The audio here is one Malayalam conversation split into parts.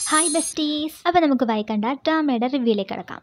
ഹായ് ബെസ്റ്റീസ് അപ്പോൾ നമുക്ക് വായിക്കണ്ട ഡ്രാമയുടെ റിവ്യൂയിലേക്ക് കിടക്കാം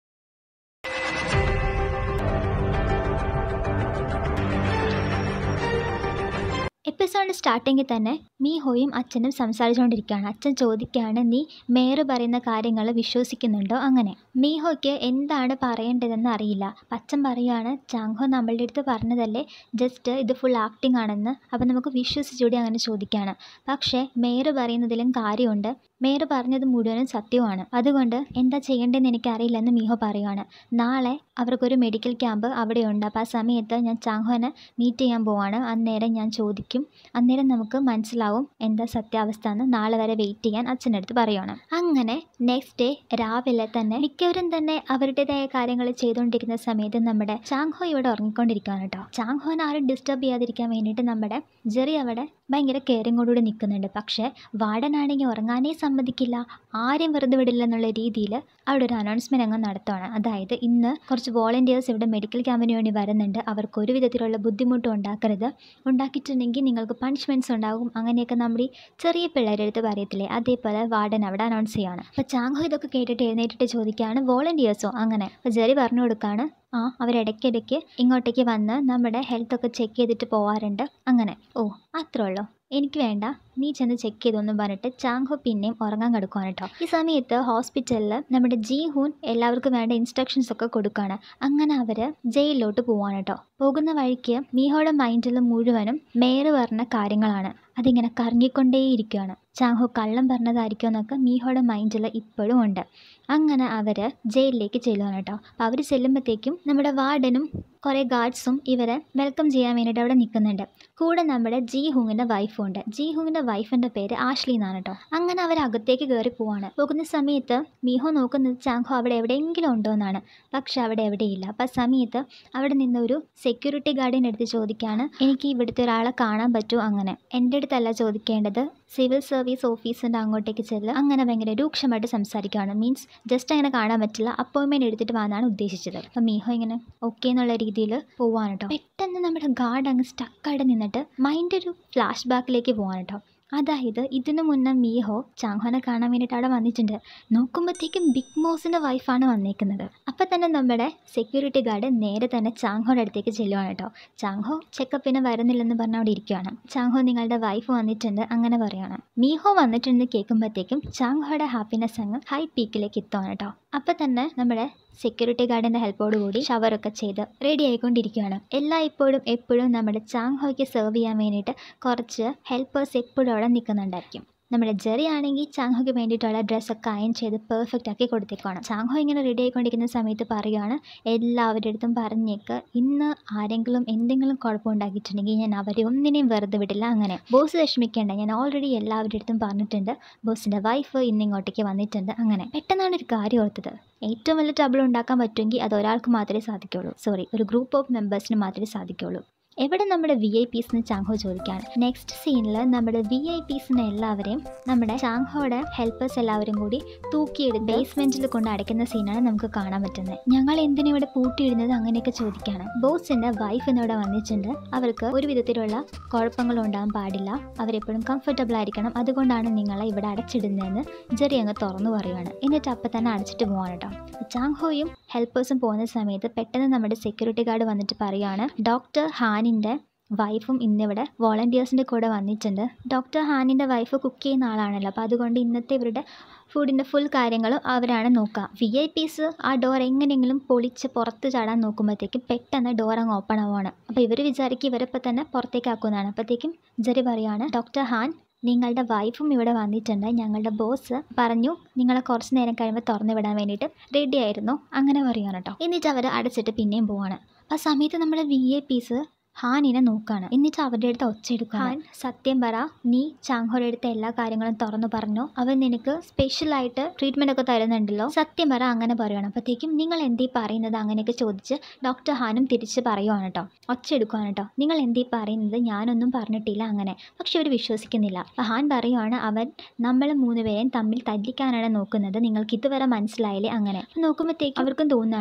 എപ്പിസോഡ് സ്റ്റാർട്ടിങ്ങിൽ തന്നെ മീഹോയും അച്ഛനും സംസാരിച്ചുകൊണ്ടിരിക്കുകയാണ് അച്ഛൻ ചോദിക്കുകയാണ് നീ മേറ് പറയുന്ന കാര്യങ്ങൾ വിശ്വസിക്കുന്നുണ്ടോ അങ്ങനെ മീഹോയ്ക്ക് എന്താണ് പറയേണ്ടതെന്ന് അറിയില്ല അച്ഛൻ പറയുകയാണ് ചാങ്ഹോ നമ്മളുടെ അടുത്ത് പറഞ്ഞതല്ലേ ജസ്റ്റ് ഇത് ഫുൾ ആക്ടിംഗ് ആണെന്ന് അപ്പോൾ നമുക്ക് വിശ്വസിച്ചുകൂടി അങ്ങനെ ചോദിക്കുകയാണ് പക്ഷേ മേറ് പറയുന്നതിലും കാര്യമുണ്ട് മേറ് പറഞ്ഞത് മുഴുവനും സത്യവുമാണ് അതുകൊണ്ട് എന്താ ചെയ്യേണ്ടതെന്ന് എനിക്കറിയില്ലെന്ന് മീഹോ പറയുകയാണ് നാളെ അവർക്കൊരു മെഡിക്കൽ ക്യാമ്പ് അവിടെയുണ്ട് അപ്പോൾ ആ സമയത്ത് ഞാൻ ചാങ്ഹോനെ മീറ്റ് ചെയ്യാൻ പോവാണ് അന്നേരം ഞാൻ ചോദിക്കും അന്നേരം നമുക്ക് മനസ്സിലാവും എന്താ സത്യാവസ്ഥ എന്ന് നാളെ വരെ വെയിറ്റ് ചെയ്യാൻ അച്ഛൻ്റെ അടുത്ത് പറയുകയാണ് അങ്ങനെ നെക്സ്റ്റ് ഡേ രാവിലെ തന്നെ മിക്കവരും തന്നെ അവരുടേതായ കാര്യങ്ങൾ ചെയ്തുകൊണ്ടിരിക്കുന്ന സമയത്ത് നമ്മുടെ ചാങ്ഹോ ഇവിടെ ഉറങ്ങിക്കൊണ്ടിരിക്കുകയാണ് കേട്ടോ ചാങ്ഹോനെ ആരും ഡിസ്റ്റർബ് ചെയ്യാതിരിക്കാൻ വേണ്ടിയിട്ട് നമ്മുടെ ജെറി അവിടെ ഭയങ്കര കെയറിങ്ങോടുകൂടി നിൽക്കുന്നുണ്ട് പക്ഷേ വാർഡനാണെങ്കിൽ ഉറങ്ങാനേ സമ്മതിക്കില്ല ആരെയും വെറുതെ വിടില്ല എന്നുള്ള രീതിയിൽ അവിടെ ഒരു അനൗൺസ്മെൻറ്റ് അങ്ങ് നടത്തുവാണ് അതായത് ഇന്ന് കുറച്ച് വോളണ്ടിയേഴ്സ് ഇവിടെ മെഡിക്കൽ ക്യാമ്പിന് വേണ്ടി വരുന്നുണ്ട് അവർക്ക് ഒരു വിധത്തിലുള്ള ബുദ്ധിമുട്ടും ഉണ്ടാക്കരുത് ഉണ്ടാക്കിയിട്ടുണ്ടെങ്കിൽ നിങ്ങൾക്ക് പണിഷ്മെൻറ്റ്സ് ഉണ്ടാകും അങ്ങനെയൊക്കെ നമ്മൾ ഈ ചെറിയ പിള്ളേരുടെ അടുത്ത് പറയത്തില്ലേ അതേപോലെ വാർഡൻ അവിടെ അനൗൺസ് ചെയ്യാണ് അപ്പോൾ ചാങ്കോ ഇതൊക്കെ കേട്ടിട്ട് എഴുന്നേറ്റിട്ട് ചോദിക്കുകയാണ് വോളണ്ടിയേഴ്സോ അങ്ങനെ അപ്പോൾ ജെറി പറഞ്ഞു കൊടുക്കുകയാണ് ആ അവരിടയ്ക്കിടയ്ക്ക് ഇങ്ങോട്ടേക്ക് വന്ന് നമ്മുടെ ഹെൽത്തൊക്കെ ചെക്ക് ചെയ്തിട്ട് പോവാറുണ്ട് അങ്ങനെ ഓ അത്രേ ഉള്ളൂ എനിക്ക് വേണ്ട നീ ചെന്ന് ചെക്ക് ചെയ്തൊന്നും പറഞ്ഞിട്ട് ചാങ്ഹോ പിന്നെയും ഉറങ്ങാൻ കിടക്കുവാണ് കേട്ടോ ഈ സമയത്ത് ഹോസ്പിറ്റലിൽ നമ്മുടെ ജി ഹൂൻ എല്ലാവർക്കും വേണ്ട ഇൻസ്ട്രക്ഷൻസ് ഒക്കെ കൊടുക്കുകയാണ് അങ്ങനെ അവർ ജയിലിലോട്ട് പോവാണ് കേട്ടോ പോകുന്ന വഴിക്ക് മീഹോയുടെ മൈൻഡിൽ മുഴുവനും മേറ് പറഞ്ഞ കാര്യങ്ങളാണ് അതിങ്ങനെ കറങ്ങിക്കൊണ്ടേയിരിക്കുകയാണ് ചാങ്ഹോ കള്ളം പറഞ്ഞതായിരിക്കും എന്നൊക്കെ മീഹോയുടെ മൈൻഡിൽ ഇപ്പോഴും ഉണ്ട് അങ്ങനെ അവർ ജയിലിലേക്ക് ചെല്ലുകയാണ് കേട്ടോ അപ്പോൾ അവർ ചെല്ലുമ്പോഴത്തേക്കും നമ്മുടെ വാർഡനും കുറേ ഗാർഡ്സും ഇവരെ വെൽക്കം ചെയ്യാൻ വേണ്ടിയിട്ട് അവിടെ നിൽക്കുന്നുണ്ട് കൂടെ നമ്മുടെ ജി ഹുങ്ങിൻ്റെ വൈഫും ഉണ്ട് ജി ഹുങ്ങിൻ്റെ വൈഫിൻ്റെ പേര് ആഷ്ലി എന്നാണ് കേട്ടോ അങ്ങനെ അവർ അകത്തേക്ക് കയറി പോവാണ് പോകുന്ന സമയത്ത് മീഹോ നോക്കുന്നത് ചാങ്ഹോ അവിടെ എവിടെയെങ്കിലും ഉണ്ടോ എന്നാണ് പക്ഷെ അവിടെ എവിടെയില്ല അപ്പോൾ ആ സമയത്ത് അവിടെ നിന്ന് ഒരു സെക്യൂരിറ്റി ഗാർഡിൻ്റെ അടുത്ത് ചോദിക്കുകയാണ് എനിക്ക് ഇവിടുത്തെ ഒരാളെ കാണാൻ പറ്റുമോ അങ്ങനെ എൻ്റെ അടുത്തല്ല ചോദിക്കേണ്ടത് സിവിൽ സർവീസ് ഓഫീസിൻ്റെ അങ്ങോട്ടേക്ക് ചെല്ലുക അങ്ങനെ ഭയങ്കര രൂക്ഷമായിട്ട് സംസാരിക്കുകയാണ് മീൻസ് ജസ്റ്റ് അങ്ങനെ കാണാൻ പറ്റില്ല അപ്പോയിൻമെൻറ്റ് എടുത്തിട്ട് വന്നാണ് ഉദ്ദേശിച്ചത് അപ്പം മീഹോ ഇങ്ങനെ ഓക്കെ എന്നുള്ള രീതിയിൽ പോവാണ് കേട്ടോ പെട്ടെന്ന് നമ്മുടെ ഗാർഡ് അങ്ങ് സ്റ്റക്കായിട്ട് നിന്നിട്ട് മൈൻഡ് ഒരു ഫ്ലാഷ് ബാക്കിലേക്ക് പോവാണ് കേട്ടോ അതായത് ഇതിനു മുന്നേ മീഹോ ചാങ്ഹോനെ കാണാൻ വേണ്ടിയിട്ട് അവിടെ വന്നിട്ടുണ്ട് നോക്കുമ്പോഴത്തേക്കും ബിഗ് മോസിൻ്റെ വൈഫാണ് വന്നേക്കുന്നത് അപ്പം തന്നെ നമ്മുടെ സെക്യൂരിറ്റി ഗാർഡ് നേരെ തന്നെ ചാങ്ഹോയുടെ അടുത്തേക്ക് ചെല്ലുവാണ് കേട്ടോ ചാങ്ഹോ ചെക്കപ്പിന് വരുന്നില്ലെന്ന് പറഞ്ഞ് അവിടെ ഇരിക്കുകയാണ് ചാങ്ഹോ നിങ്ങളുടെ വൈഫ് വന്നിട്ടുണ്ട് അങ്ങനെ പറയുകയാണ് മീഹോ വന്നിട്ടുണ്ടെന്ന് കേൾക്കുമ്പോഴത്തേക്കും ചാങ്ഹോയുടെ ഹാപ്പിനെസ് അങ്ങ് ഹൈ പീക്കിലേക്ക് എത്തുവാണ് കേട്ടോ അപ്പം തന്നെ നമ്മുടെ സെക്യൂരിറ്റി ഗാർഡിൻ്റെ ഹെൽപ്പോടുകൂടി ഷവറൊക്കെ ചെയ്ത് റെഡി ആയിക്കൊണ്ടിരിക്കുകയാണ് എല്ലാ ഇപ്പോഴും എപ്പോഴും നമ്മുടെ ചാങ്ഹോയ്ക്ക് സെർവ് ചെയ്യാൻ വേണ്ടിയിട്ട് കുറച്ച് ഹെൽപ്പേഴ്സ് എപ്പോഴും അവിടെ നിൽക്കുന്നുണ്ടായിരിക്കും നമ്മുടെ ജെറി ആണെങ്കിൽ ചാങ്ഹോയ്ക്ക് വേണ്ടിയിട്ടുള്ള ഡ്രസ്സൊക്കെ അയൺ ചെയ്ത് പെർഫെക്റ്റ് ആക്കി കൊടുത്തേക്കാണ് ചാങ്ഹോ ഇങ്ങനെ റെഡി ആയിക്കൊണ്ടിരിക്കുന്ന സമയത്ത് പറയുകയാണ് എല്ലാവരുടെ അടുത്തും പറഞ്ഞേക്ക് ഇന്ന് ആരെങ്കിലും എന്തെങ്കിലും കുഴപ്പമുണ്ടാക്കിയിട്ടുണ്ടെങ്കിൽ ഞാൻ അവരെ ഒന്നിനെയും വെറുതെ വിടില്ല അങ്ങനെ ബോസ് വിഷമിക്കേണ്ട ഞാൻ ഓൾറെഡി എല്ലാവരുടെ അടുത്തും പറഞ്ഞിട്ടുണ്ട് ബോസിൻ്റെ വൈഫ് ഇന്ന് ഇങ്ങോട്ടേക്ക് വന്നിട്ടുണ്ട് അങ്ങനെ പെട്ടെന്നാണ് ഒരു കാര്യം ഓർത്തത് ഏറ്റവും വലിയ ട്രബിൾ ഉണ്ടാക്കാൻ പറ്റുമെങ്കിൽ അത് ഒരാൾക്ക് മാത്രമേ സാധിക്കുള്ളൂ സോറി ഒരു ഗ്രൂപ്പ് ഓഫ് മെമ്പേഴ്സിന് മാത്രമേ സാധിക്കുള്ളൂ എവിടെ നമ്മുടെ വി ഐ പീസിന് ചാങ്ഹോ ചോദിക്കുകയാണ് നെക്സ്റ്റ് സീനിൽ നമ്മുടെ വി ഐ പീസിനെ എല്ലാവരെയും നമ്മുടെ ചാങ്ഹോയുടെ ഹെൽപ്പേഴ്സ് എല്ലാവരും കൂടി തൂക്കിയെടുത്ത് ബേസ്മെന്റിൽ കൊണ്ട് അടയ്ക്കുന്ന സീനാണ് നമുക്ക് കാണാൻ പറ്റുന്നത് ഞങ്ങൾ എന്തിനും ഇവിടെ പൂട്ടിയിടുന്നത് അങ്ങനെയൊക്കെ ചോദിക്കുകയാണ് ബോസിന്റെ വൈഫ് എന്നിവിടെ വന്നിട്ടുണ്ട് അവർക്ക് ഒരു വിധത്തിലുള്ള കുഴപ്പങ്ങളും ഉണ്ടാകാൻ പാടില്ല അവരെപ്പോഴും കംഫർട്ടബിൾ ആയിരിക്കണം അതുകൊണ്ടാണ് നിങ്ങളെ ഇവിടെ അടച്ചിടുന്നതെന്ന് ജെറി അങ്ങ് തുറന്നു പറയുകയാണ് എന്നിട്ട് അപ്പം തന്നെ അടച്ചിട്ട് പോവാണ് കേട്ടോ ചാങ്ഹോയും ഹെൽപ്പേഴ്സും പോകുന്ന സമയത്ത് പെട്ടെന്ന് നമ്മുടെ സെക്യൂരിറ്റി ഗാർഡ് വന്നിട്ട് പറയുകയാണ് ഡോക്ടർ ഹാനിൻ്റെ വൈഫും ഇന്നിവിടെ വോളണ്ടിയേഴ്സിൻ്റെ കൂടെ വന്നിട്ടുണ്ട് ഡോക്ടർ ഹാനിൻ്റെ വൈഫ് കുക്ക് ചെയ്യുന്ന ആളാണല്ലോ അപ്പോൾ അതുകൊണ്ട് ഇന്നത്തെ ഇവരുടെ ഫുഡിൻ്റെ ഫുൾ കാര്യങ്ങളും അവരാണ് നോക്കുക വി ഐ പീസ് ആ ഡോർ എങ്ങനെയെങ്കിലും പൊളിച്ച് പുറത്ത് ചാടാൻ നോക്കുമ്പോഴത്തേക്കും പെട്ടെന്ന് ഡോർ അങ്ങ് ഓപ്പൺ ആവുകയാണ് അപ്പോൾ ഇവർ വിചാരിക്കും ഇവരിപ്പോൾ തന്നെ പുറത്തേക്ക് ആക്കുന്നതാണ് അപ്പോഴത്തേക്കും ജെറി പറയുകയാണ് ഡോക്ടർ ഹാൻ നിങ്ങളുടെ വൈഫും ഇവിടെ വന്നിട്ടുണ്ട് ഞങ്ങളുടെ ബോസ് പറഞ്ഞു നിങ്ങളെ കുറച്ച് നേരം കഴിയുമ്പോൾ തുറന്നു വിടാൻ വേണ്ടിയിട്ട് റെഡി ആയിരുന്നു അങ്ങനെ പറയുകയാണ് കേട്ടോ എന്നിട്ട് അവർ അടച്ചിട്ട് പിന്നെയും പോവാണ് ആ സമയത്ത് നമ്മുടെ വി എ പീസ് ഹാനിനെ നോക്കുകയാണ് എന്നിട്ട് അവരുടെ അടുത്ത് ഒച്ചയെടുക്കുക ഹാൻ സത്യം പറ നീ ചാങ്ഹോയുടെ അടുത്ത് എല്ലാ കാര്യങ്ങളും തുറന്നു പറഞ്ഞു അവൻ നിനക്ക് സ്പെഷ്യലായിട്ട് ട്രീറ്റ്മെൻ്റ് ഒക്കെ തരുന്നുണ്ടല്ലോ സത്യം പറ അങ്ങനെ പറയുകയാണ് അപ്പോഴത്തേക്കും നിങ്ങൾ എന്തീ പറയുന്നത് അങ്ങനെയൊക്കെ ചോദിച്ച് ഡോക്ടർ ഹാനും തിരിച്ച് പറയുവാണ് കേട്ടോ ഒച്ചയെടുക്കുകയാണ് കേട്ടോ നിങ്ങൾ എന്തീ പറയുന്നത് ഞാനൊന്നും പറഞ്ഞിട്ടില്ല അങ്ങനെ പക്ഷെ അവർ വിശ്വസിക്കുന്നില്ല അപ്പോൾ ഹാൻ പറയുവാണ് അവൻ നമ്മൾ മൂന്നുപേരെയും തമ്മിൽ തല്ലിക്കാനാണ് നോക്കുന്നത് നിങ്ങൾക്ക് ഇതുവരെ മനസ്സിലായില്ലേ അങ്ങനെ നോക്കുമ്പോഴത്തേക്കും അവർക്കും തോന്നുകയാണ്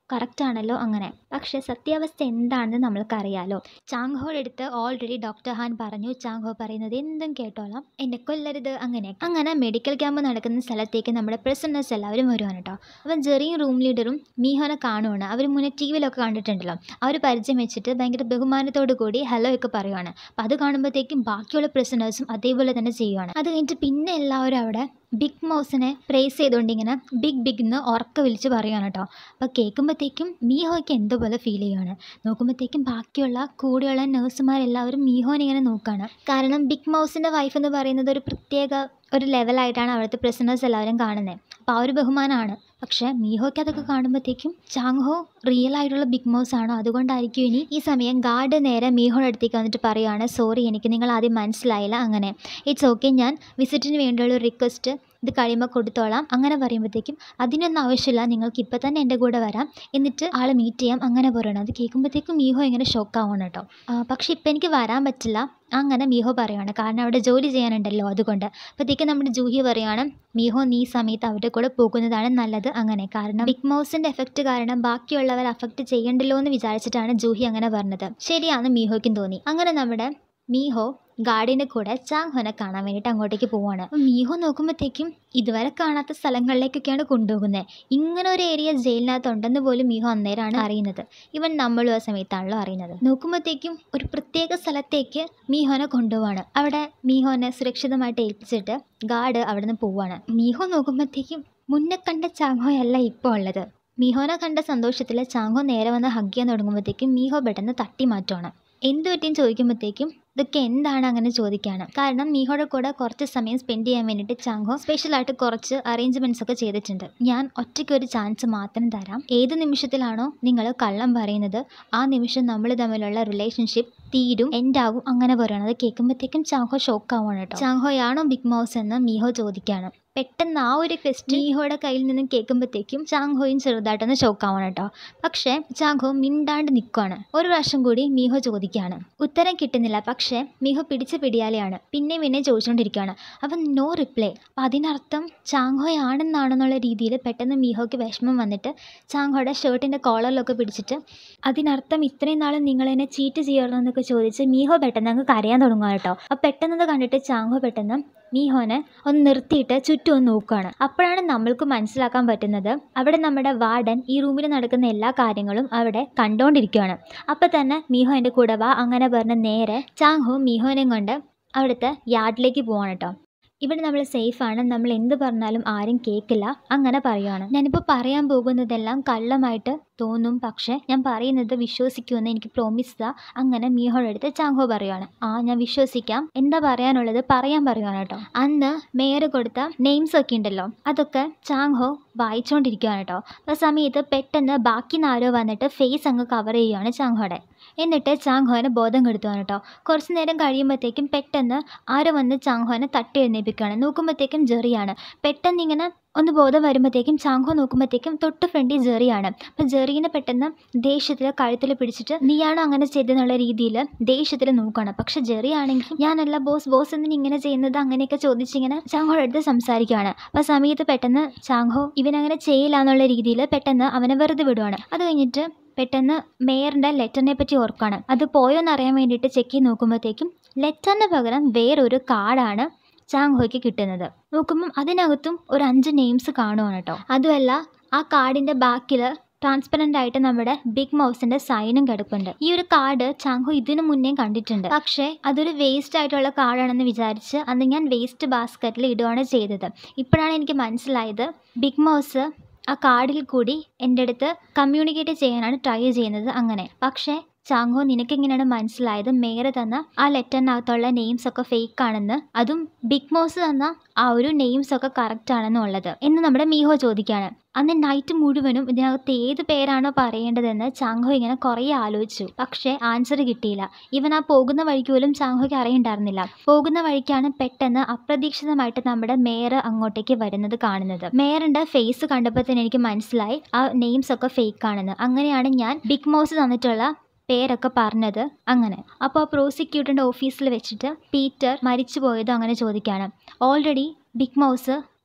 കറക്റ്റ് ആണല്ലോ അങ്ങനെ പക്ഷേ സത്യാവസ്ഥ എന്താണെന്ന് നമ്മൾക്കറിയാലോ ചാങ്ഹോയുടെ അടുത്ത് ഓൾറെഡി ഡോക്ടർ ഹാൻ പറഞ്ഞു ചാങ്ഹോ പറയുന്നത് എന്തും കേട്ടോളാം എന്നെ കൊല്ലരുത് അങ്ങനെ അങ്ങനെ മെഡിക്കൽ ക്യാമ്പ് നടക്കുന്ന സ്ഥലത്തേക്ക് നമ്മുടെ പ്രസന്നേഴ്സ് എല്ലാവരും വരുവാണ് കേട്ടോ അപ്പം ജെറിയും റൂം ലീഡറും മീഹോനെ കാണുവാണ് അവർ മുന്നേ ടി വിയിലൊക്കെ കണ്ടിട്ടുണ്ടല്ലോ അവർ പരിചയം വെച്ചിട്ട് ഭയങ്കര ബഹുമാനത്തോടു കൂടി ഹലോ ഒക്കെ പറയുവാണ് അപ്പം അത് കാണുമ്പോഴത്തേക്കും ബാക്കിയുള്ള പ്രസന്നേഴ്സും അതേപോലെ തന്നെ ചെയ്യുവാണ് അത് കഴിഞ്ഞിട്ട് പിന്നെ എല്ലാവരും അവിടെ ബിഗ് മൗസിനെ പ്രേസ് ചെയ്തുകൊണ്ട് ഇങ്ങനെ ബിഗ് ബിഗ് എന്ന് ഉറക്ക വിളിച്ച് പറയുകയാണ് കേട്ടോ അപ്പോൾ കേൾക്കുമ്പോഴത്തേക്കും മീഹോയ്ക്ക് എന്തോ പോലെ ഫീൽ ചെയ്യുകയാണ് നോക്കുമ്പോഴത്തേക്കും ബാക്കിയുള്ള കൂടെയുള്ള നഴ്സുമാരെല്ലാവരും മീഹോനെ ഇങ്ങനെ നോക്കുകയാണ് കാരണം ബിഗ് മൗസിൻ്റെ വൈഫ് എന്ന് പറയുന്നത് ഒരു പ്രത്യേക ഒരു ലെവലായിട്ടാണ് അവിടുത്തെ പ്രസനേഴ്സ് എല്ലാവരും കാണുന്നത് അപ്പോൾ ആ ഒരു ബഹുമാനമാണ് പക്ഷേ മീഹോയ്ക്ക് അതൊക്കെ കാണുമ്പോഴത്തേക്കും ചാങ്ഹോ റിയൽ ആയിട്ടുള്ള ബിഗ് മൗസ് ആണോ അതുകൊണ്ടായിരിക്കും ഇനി ഈ സമയം ഗാർഡ് നേരെ മീഹോയുടെ അടുത്തേക്ക് വന്നിട്ട് പറയുകയാണ് സോറി എനിക്ക് നിങ്ങൾ ആദ്യം മനസ്സിലായില്ല അങ്ങനെ ഇറ്റ്സ് ഓക്കെ ഞാൻ വിസിറ്റിന് വേണ്ടിയുള്ള ഒരു റിക്വസ്റ്റ് ഇത് കഴിയുമ്പോൾ കൊടുത്തോളാം അങ്ങനെ പറയുമ്പോഴത്തേക്കും അതിനൊന്നും ആവശ്യമില്ല നിങ്ങൾക്ക് ഇപ്പം തന്നെ എൻ്റെ കൂടെ വരാം എന്നിട്ട് ആളെ മീറ്റ് ചെയ്യാം അങ്ങനെ പറയണം അത് കേൾക്കുമ്പോഴത്തേക്കും മീഹോ ഇങ്ങനെ ഷോക്കാവണം കേട്ടോ ആ, പക്ഷേ ഇപ്പം എനിക്ക് വരാൻ പറ്റില്ല അങ്ങനെ മീഹോ പറയുകയാണ് കാരണം അവിടെ ജോലി ചെയ്യാനുണ്ടല്ലോ അതുകൊണ്ട് അപ്പോഴത്തേക്കും നമ്മുടെ ജൂഹി പറയുകയാണ് മീഹോ നീ ഈ സമയത്ത് അവരുടെ കൂടെ പോകുന്നതാണ് നല്ലത് അങ്ങനെ കാരണം ബിഗ് മൗസിൻ്റെ എഫക്റ്റ് കാരണം ബാക്കിയുള്ളവർ അഫക്റ്റ് ചെയ്യണ്ടല്ലോ എന്ന് വിചാരിച്ചിട്ടാണ് ജൂഹി അങ്ങനെ പറഞ്ഞത് ശരിയാണ് മീഹോയ്ക്കും തോന്നി അങ്ങനെ നമ്മുടെ മീഹോ ഗാർഡിൻ്റെ കൂടെ ചാങ്ഹോനെ കാണാൻ വേണ്ടിയിട്ട് അങ്ങോട്ടേക്ക് പോവാണ് അപ്പം മീഹോ നോക്കുമ്പോഴത്തേക്കും ഇതുവരെ കാണാത്ത സ്ഥലങ്ങളിലേക്കൊക്കെയാണ് കൊണ്ടുപോകുന്നത് ഇങ്ങനെ ഒരു ഏരിയ ജയിലിനകത്ത് ഉണ്ടെന്ന് പോലും മീഹോ അന്നേരമാണ് അറിയുന്നത് ഇവൻ നമ്മളും ആ സമയത്താണല്ലോ അറിയുന്നത് നോക്കുമ്പോഴത്തേക്കും ഒരു പ്രത്യേക സ്ഥലത്തേക്ക് മീഹോനെ കൊണ്ടുപോവാണ് അവിടെ മീഹോനെ സുരക്ഷിതമായിട്ട് ഏൽപ്പിച്ചിട്ട് ഗാർഡ് അവിടെ നിന്ന് പോവാണ് മീഹോ നോക്കുമ്പോഴത്തേക്കും മുന്നേ കണ്ട ചാങ്ഹോയല്ല ഇപ്പോൾ ഉള്ളത് മീഹോനെ കണ്ട സന്തോഷത്തിൽ ചാങ്ഹോ നേരെ വന്ന് ഹഗ് ചെയ്യാൻ തുടങ്ങുമ്പോഴത്തേക്കും മീഹോ പെട്ടെന്ന് തട്ടി മാറ്റുവാണ് എന്ത് പറ്റിയും ചോദിക്കുമ്പോഴത്തേക്കും ഇതൊക്കെ എന്താണ് അങ്ങനെ ചോദിക്കുകയാണ് കാരണം മീഹോയുടെ കൂടെ കുറച്ച് സമയം സ്പെൻഡ് ചെയ്യാൻ വേണ്ടിയിട്ട് ചാങ്കോ സ്പെഷ്യലായിട്ട് കുറച്ച് അറേഞ്ച്മെൻറ്റ്സ് ഒക്കെ ചെയ്തിട്ടുണ്ട് ഞാൻ ഒറ്റയ്ക്ക് ഒരു ചാൻസ് മാത്രം തരാം ഏത് നിമിഷത്തിലാണോ നിങ്ങൾ കള്ളം പറയുന്നത് ആ നിമിഷം നമ്മൾ തമ്മിലുള്ള റിലേഷൻഷിപ്പ് തീരും എൻഡാവും അങ്ങനെ പറയണം അത് കേൾക്കുമ്പോഴത്തേക്കും ചാങ്കോ ഷോക്കാവാണ് കേട്ടോ ചാങ്കോയാണോ ബിഗ് മൗസ് എന്ന് മീഹോ ചോദിക്കുകയാണ് പെട്ടെന്ന് ആ ഒരു ക്വസ്റ്റ്യൻ മീഹോയുടെ കയ്യിൽ നിന്നും കേൾക്കുമ്പോഴത്തേക്കും ചാങ്ഹോയും ചെറുതായിട്ടൊന്ന് ഷോക്കാവാണ് കേട്ടോ പക്ഷേ ചാങ്ഹോ മിണ്ടാണ്ട് നിൽക്കുവാണ് ഒരു പ്രാവശ്യം കൂടി മീഹോ ചോദിക്കുകയാണ് ഉത്തരം കിട്ടുന്നില്ല പക്ഷേ മീഹോ പിടിച്ച പിടിയാലെയാണ് പിന്നെ പിന്നെ ചോദിച്ചുകൊണ്ടിരിക്കുകയാണ് അപ്പം നോ റിപ്ലൈ അപ്പം അതിനർത്ഥം ചാങ്ഹോയാണെന്നാണെന്നുള്ള രീതിയിൽ പെട്ടെന്ന് മീഹോയ്ക്ക് വിഷമം വന്നിട്ട് ചാങ്ഹോയുടെ ഷർട്ടിൻ്റെ കോളറിലൊക്കെ പിടിച്ചിട്ട് അതിനർത്ഥം ഇത്രയും നാൾ നിങ്ങൾ എന്നെ ചീറ്റ് ചെയ്യണോ എന്നൊക്കെ ചോദിച്ച് മീഹോ പെട്ടെന്ന് അങ്ങ് കരയാൻ തുടങ്ങുക കേട്ടോ അപ്പം പെട്ടെന്നത് കണ്ടിട്ട് ചാങ്ഹോ പെട്ടെന്ന് മീഹോനെ ഒന്ന് നിർത്തിയിട്ട് ചുറ്റും ഒന്ന് നോക്കുകയാണ് അപ്പോഴാണ് നമ്മൾക്ക് മനസ്സിലാക്കാൻ പറ്റുന്നത് അവിടെ നമ്മുടെ വാർഡൻ ഈ റൂമിൽ നടക്കുന്ന എല്ലാ കാര്യങ്ങളും അവിടെ കണ്ടുകൊണ്ടിരിക്കുകയാണ് അപ്പം തന്നെ മീഹോ എൻ്റെ കൂടെ വാ അങ്ങനെ പറഞ്ഞ് നേരെ ചാങ്ഹോ മീഹോനെയും കൊണ്ട് അവിടുത്തെ യാർഡിലേക്ക് പോവാണ് കേട്ടോ ഇവിടെ നമ്മൾ സേഫാണ് നമ്മൾ എന്ത് പറഞ്ഞാലും ആരും കേൾക്കില്ല അങ്ങനെ പറയുവാണ് ഞാനിപ്പോൾ പറയാൻ പോകുന്നതെല്ലാം കള്ളമായിട്ട് തോന്നും പക്ഷേ ഞാൻ പറയുന്നത് വിശ്വസിക്കുമെന്ന് എനിക്ക് പ്രോമിസ് താ അങ്ങനെ മീഹോയുടെ അടുത്ത് ചാങ്കോ പറയുവാണ് ആ ഞാൻ വിശ്വസിക്കാം എന്താ പറയാനുള്ളത് പറയാൻ പറയുവാണ് കേട്ടോ അന്ന് മേയർ കൊടുത്ത നെയിംസ് ഒക്കെ ഉണ്ടല്ലോ അതൊക്കെ ചാങ്ഹോ വായിച്ചുകൊണ്ടിരിക്കുകയാണ് കേട്ടോ ആ സമയത്ത് പെട്ടെന്ന് ബാക്കി ആരോ വന്നിട്ട് ഫേസ് അങ്ങ് കവർ ചെയ്യുകയാണ് ചാങ്ഹോയുടെ എന്നിട്ട് ചാങ്ഹോനെ ബോധം കെടുത്തുവാണ് കേട്ടോ കുറച്ച് നേരം കഴിയുമ്പോഴത്തേക്കും പെട്ടെന്ന് ആരോ വന്ന് ചാങ്ഹോനെ തട്ടി എഴുന്നേൽപ്പിക്കുകയാണ് നോക്കുമ്പോഴത്തേക്കും ജെറിയാണ് പെട്ടെന്ന് ഇങ്ങനെ ഒന്ന് ബോധം വരുമ്പോഴത്തേക്കും ചാങ്കോ നോക്കുമ്പോഴത്തേക്കും തൊട്ട് ഫ്രണ്ടിൽ ജെറിയാണ് അപ്പം ജെറീനെ പെട്ടെന്ന് ദേഷ്യത്തിൽ കഴുത്തിൽ പിടിച്ചിട്ട് നീയാണോ അങ്ങനെ ചെയ്തെന്നുള്ള രീതിയിൽ ദേഷ്യത്തിൽ നോക്കുകയാണ് പക്ഷെ ജെറി ആണെങ്കിൽ ഞാനല്ല ബോസ് ബോസ് എന്തിനാ ഇങ്ങനെ ചെയ്യുന്നത് അങ്ങനെയൊക്കെ ചോദിച്ചിങ്ങനെ ചാങ്കോയുടെ അടുത്ത് സംസാരിക്കുകയാണ് അപ്പോൾ ആ സമയത്ത് പെട്ടെന്ന് ചാങ്കോ ഇവനങ്ങനെ ചെയ്യില്ല എന്നുള്ള രീതിയിൽ പെട്ടെന്ന് അവനെ വെറുതെ വിടുവാണ് അത് കഴിഞ്ഞിട്ട് പെട്ടെന്ന് മേയറിൻ്റെ ലെറ്ററിനെ പറ്റി ഓർക്കുകയാണ് അത് പോയോന്ന് അറിയാൻ വേണ്ടിയിട്ട് ചെക്ക് ചെയ്ത് നോക്കുമ്പോഴത്തേക്കും ലെറ്ററിന് പകരം വേറൊരു കാർഡാണ് ചാങ്ഹോയ്ക്ക് കിട്ടുന്നത് നോക്കുമ്പം അതിനകത്തും ഒരു അഞ്ച് നെയിംസ് കാണുവാണ് കേട്ടോ അതുമല്ല ആ കാർഡിൻ്റെ ബാക്കിൽ ട്രാൻസ്പെറൻ്റ് ആയിട്ട് നമ്മുടെ ബിഗ് മൗസിന്റെ സൈനും കിടപ്പുണ്ട് ഈ ഒരു കാർഡ് ചാങ്ഹോ ഇതിനു മുന്നേ കണ്ടിട്ടുണ്ട് പക്ഷേ അതൊരു വേസ്റ്റ് ആയിട്ടുള്ള കാർഡാണെന്ന് വിചാരിച്ച് അന്ന് ഞാൻ വേസ്റ്റ് ബാസ്ക്കറ്റിൽ ഇടുകയാണ് ചെയ്തത് ഇപ്പോഴാണ് എനിക്ക് മനസ്സിലായത് ബിഗ് മൗസ് ആ കാർഡിൽ കൂടി എൻ്റെ അടുത്ത് കമ്മ്യൂണിക്കേറ്റ് ചെയ്യാനാണ് ട്രൈ ചെയ്യുന്നത് അങ്ങനെ പക്ഷേ ചാങ്കോ നിനക്കെങ്ങനെയാണ് മനസ്സിലായത് മേയർ തന്ന ആ ലെറ്ററിനകത്തുള്ള നെയിംസ് ഒക്കെ ഫേക്ക് ആണെന്ന് അതും ബിഗ് മോസ് തന്ന ആ ഒരു നെയിംസ് ഒക്കെ കറക്റ്റ് ആണെന്നുള്ളത് എന്ന് നമ്മുടെ മീഹോ ചോദിക്കുകയാണ് അന്ന് നൈറ്റ് മുഴുവനും ഇതിനകത്ത് ഏത് പേരാണോ പറയേണ്ടതെന്ന് ചാങ്ഹോ ഇങ്ങനെ കുറേ ആലോചിച്ചു പക്ഷേ ആൻസർ കിട്ടിയില്ല ഇവൻ ആ പോകുന്ന വഴിക്ക് പോലും ചാങ്ഹോയ്ക്ക് അറിയണ്ടായിരുന്നില്ല പോകുന്ന വഴിക്കാണ് പെട്ടെന്ന് അപ്രതീക്ഷിതമായിട്ട് നമ്മുടെ മേയർ അങ്ങോട്ടേക്ക് വരുന്നത് കാണുന്നത് മേയറിന്റെ ഫേസ് കണ്ടപ്പോൾ തന്നെ എനിക്ക് മനസ്സിലായി ആ നെയിംസ് ഒക്കെ ഫേക്ക് ആണെന്ന് അങ്ങനെയാണ് ഞാൻ ബിഗ് മോസ് തന്നിട്ടുള്ള പേരൊക്കെ പറഞ്ഞത് അങ്ങനെ അപ്പോൾ ആ പ്രോസിക്യൂട്ടറിൻ്റെ ഓഫീസിൽ വെച്ചിട്ട് പീറ്റർ മരിച്ചു പോയതോ അങ്ങനെ ചോദിക്കുകയാണ് ഓൾറെഡി ബിഗ് മൗസ്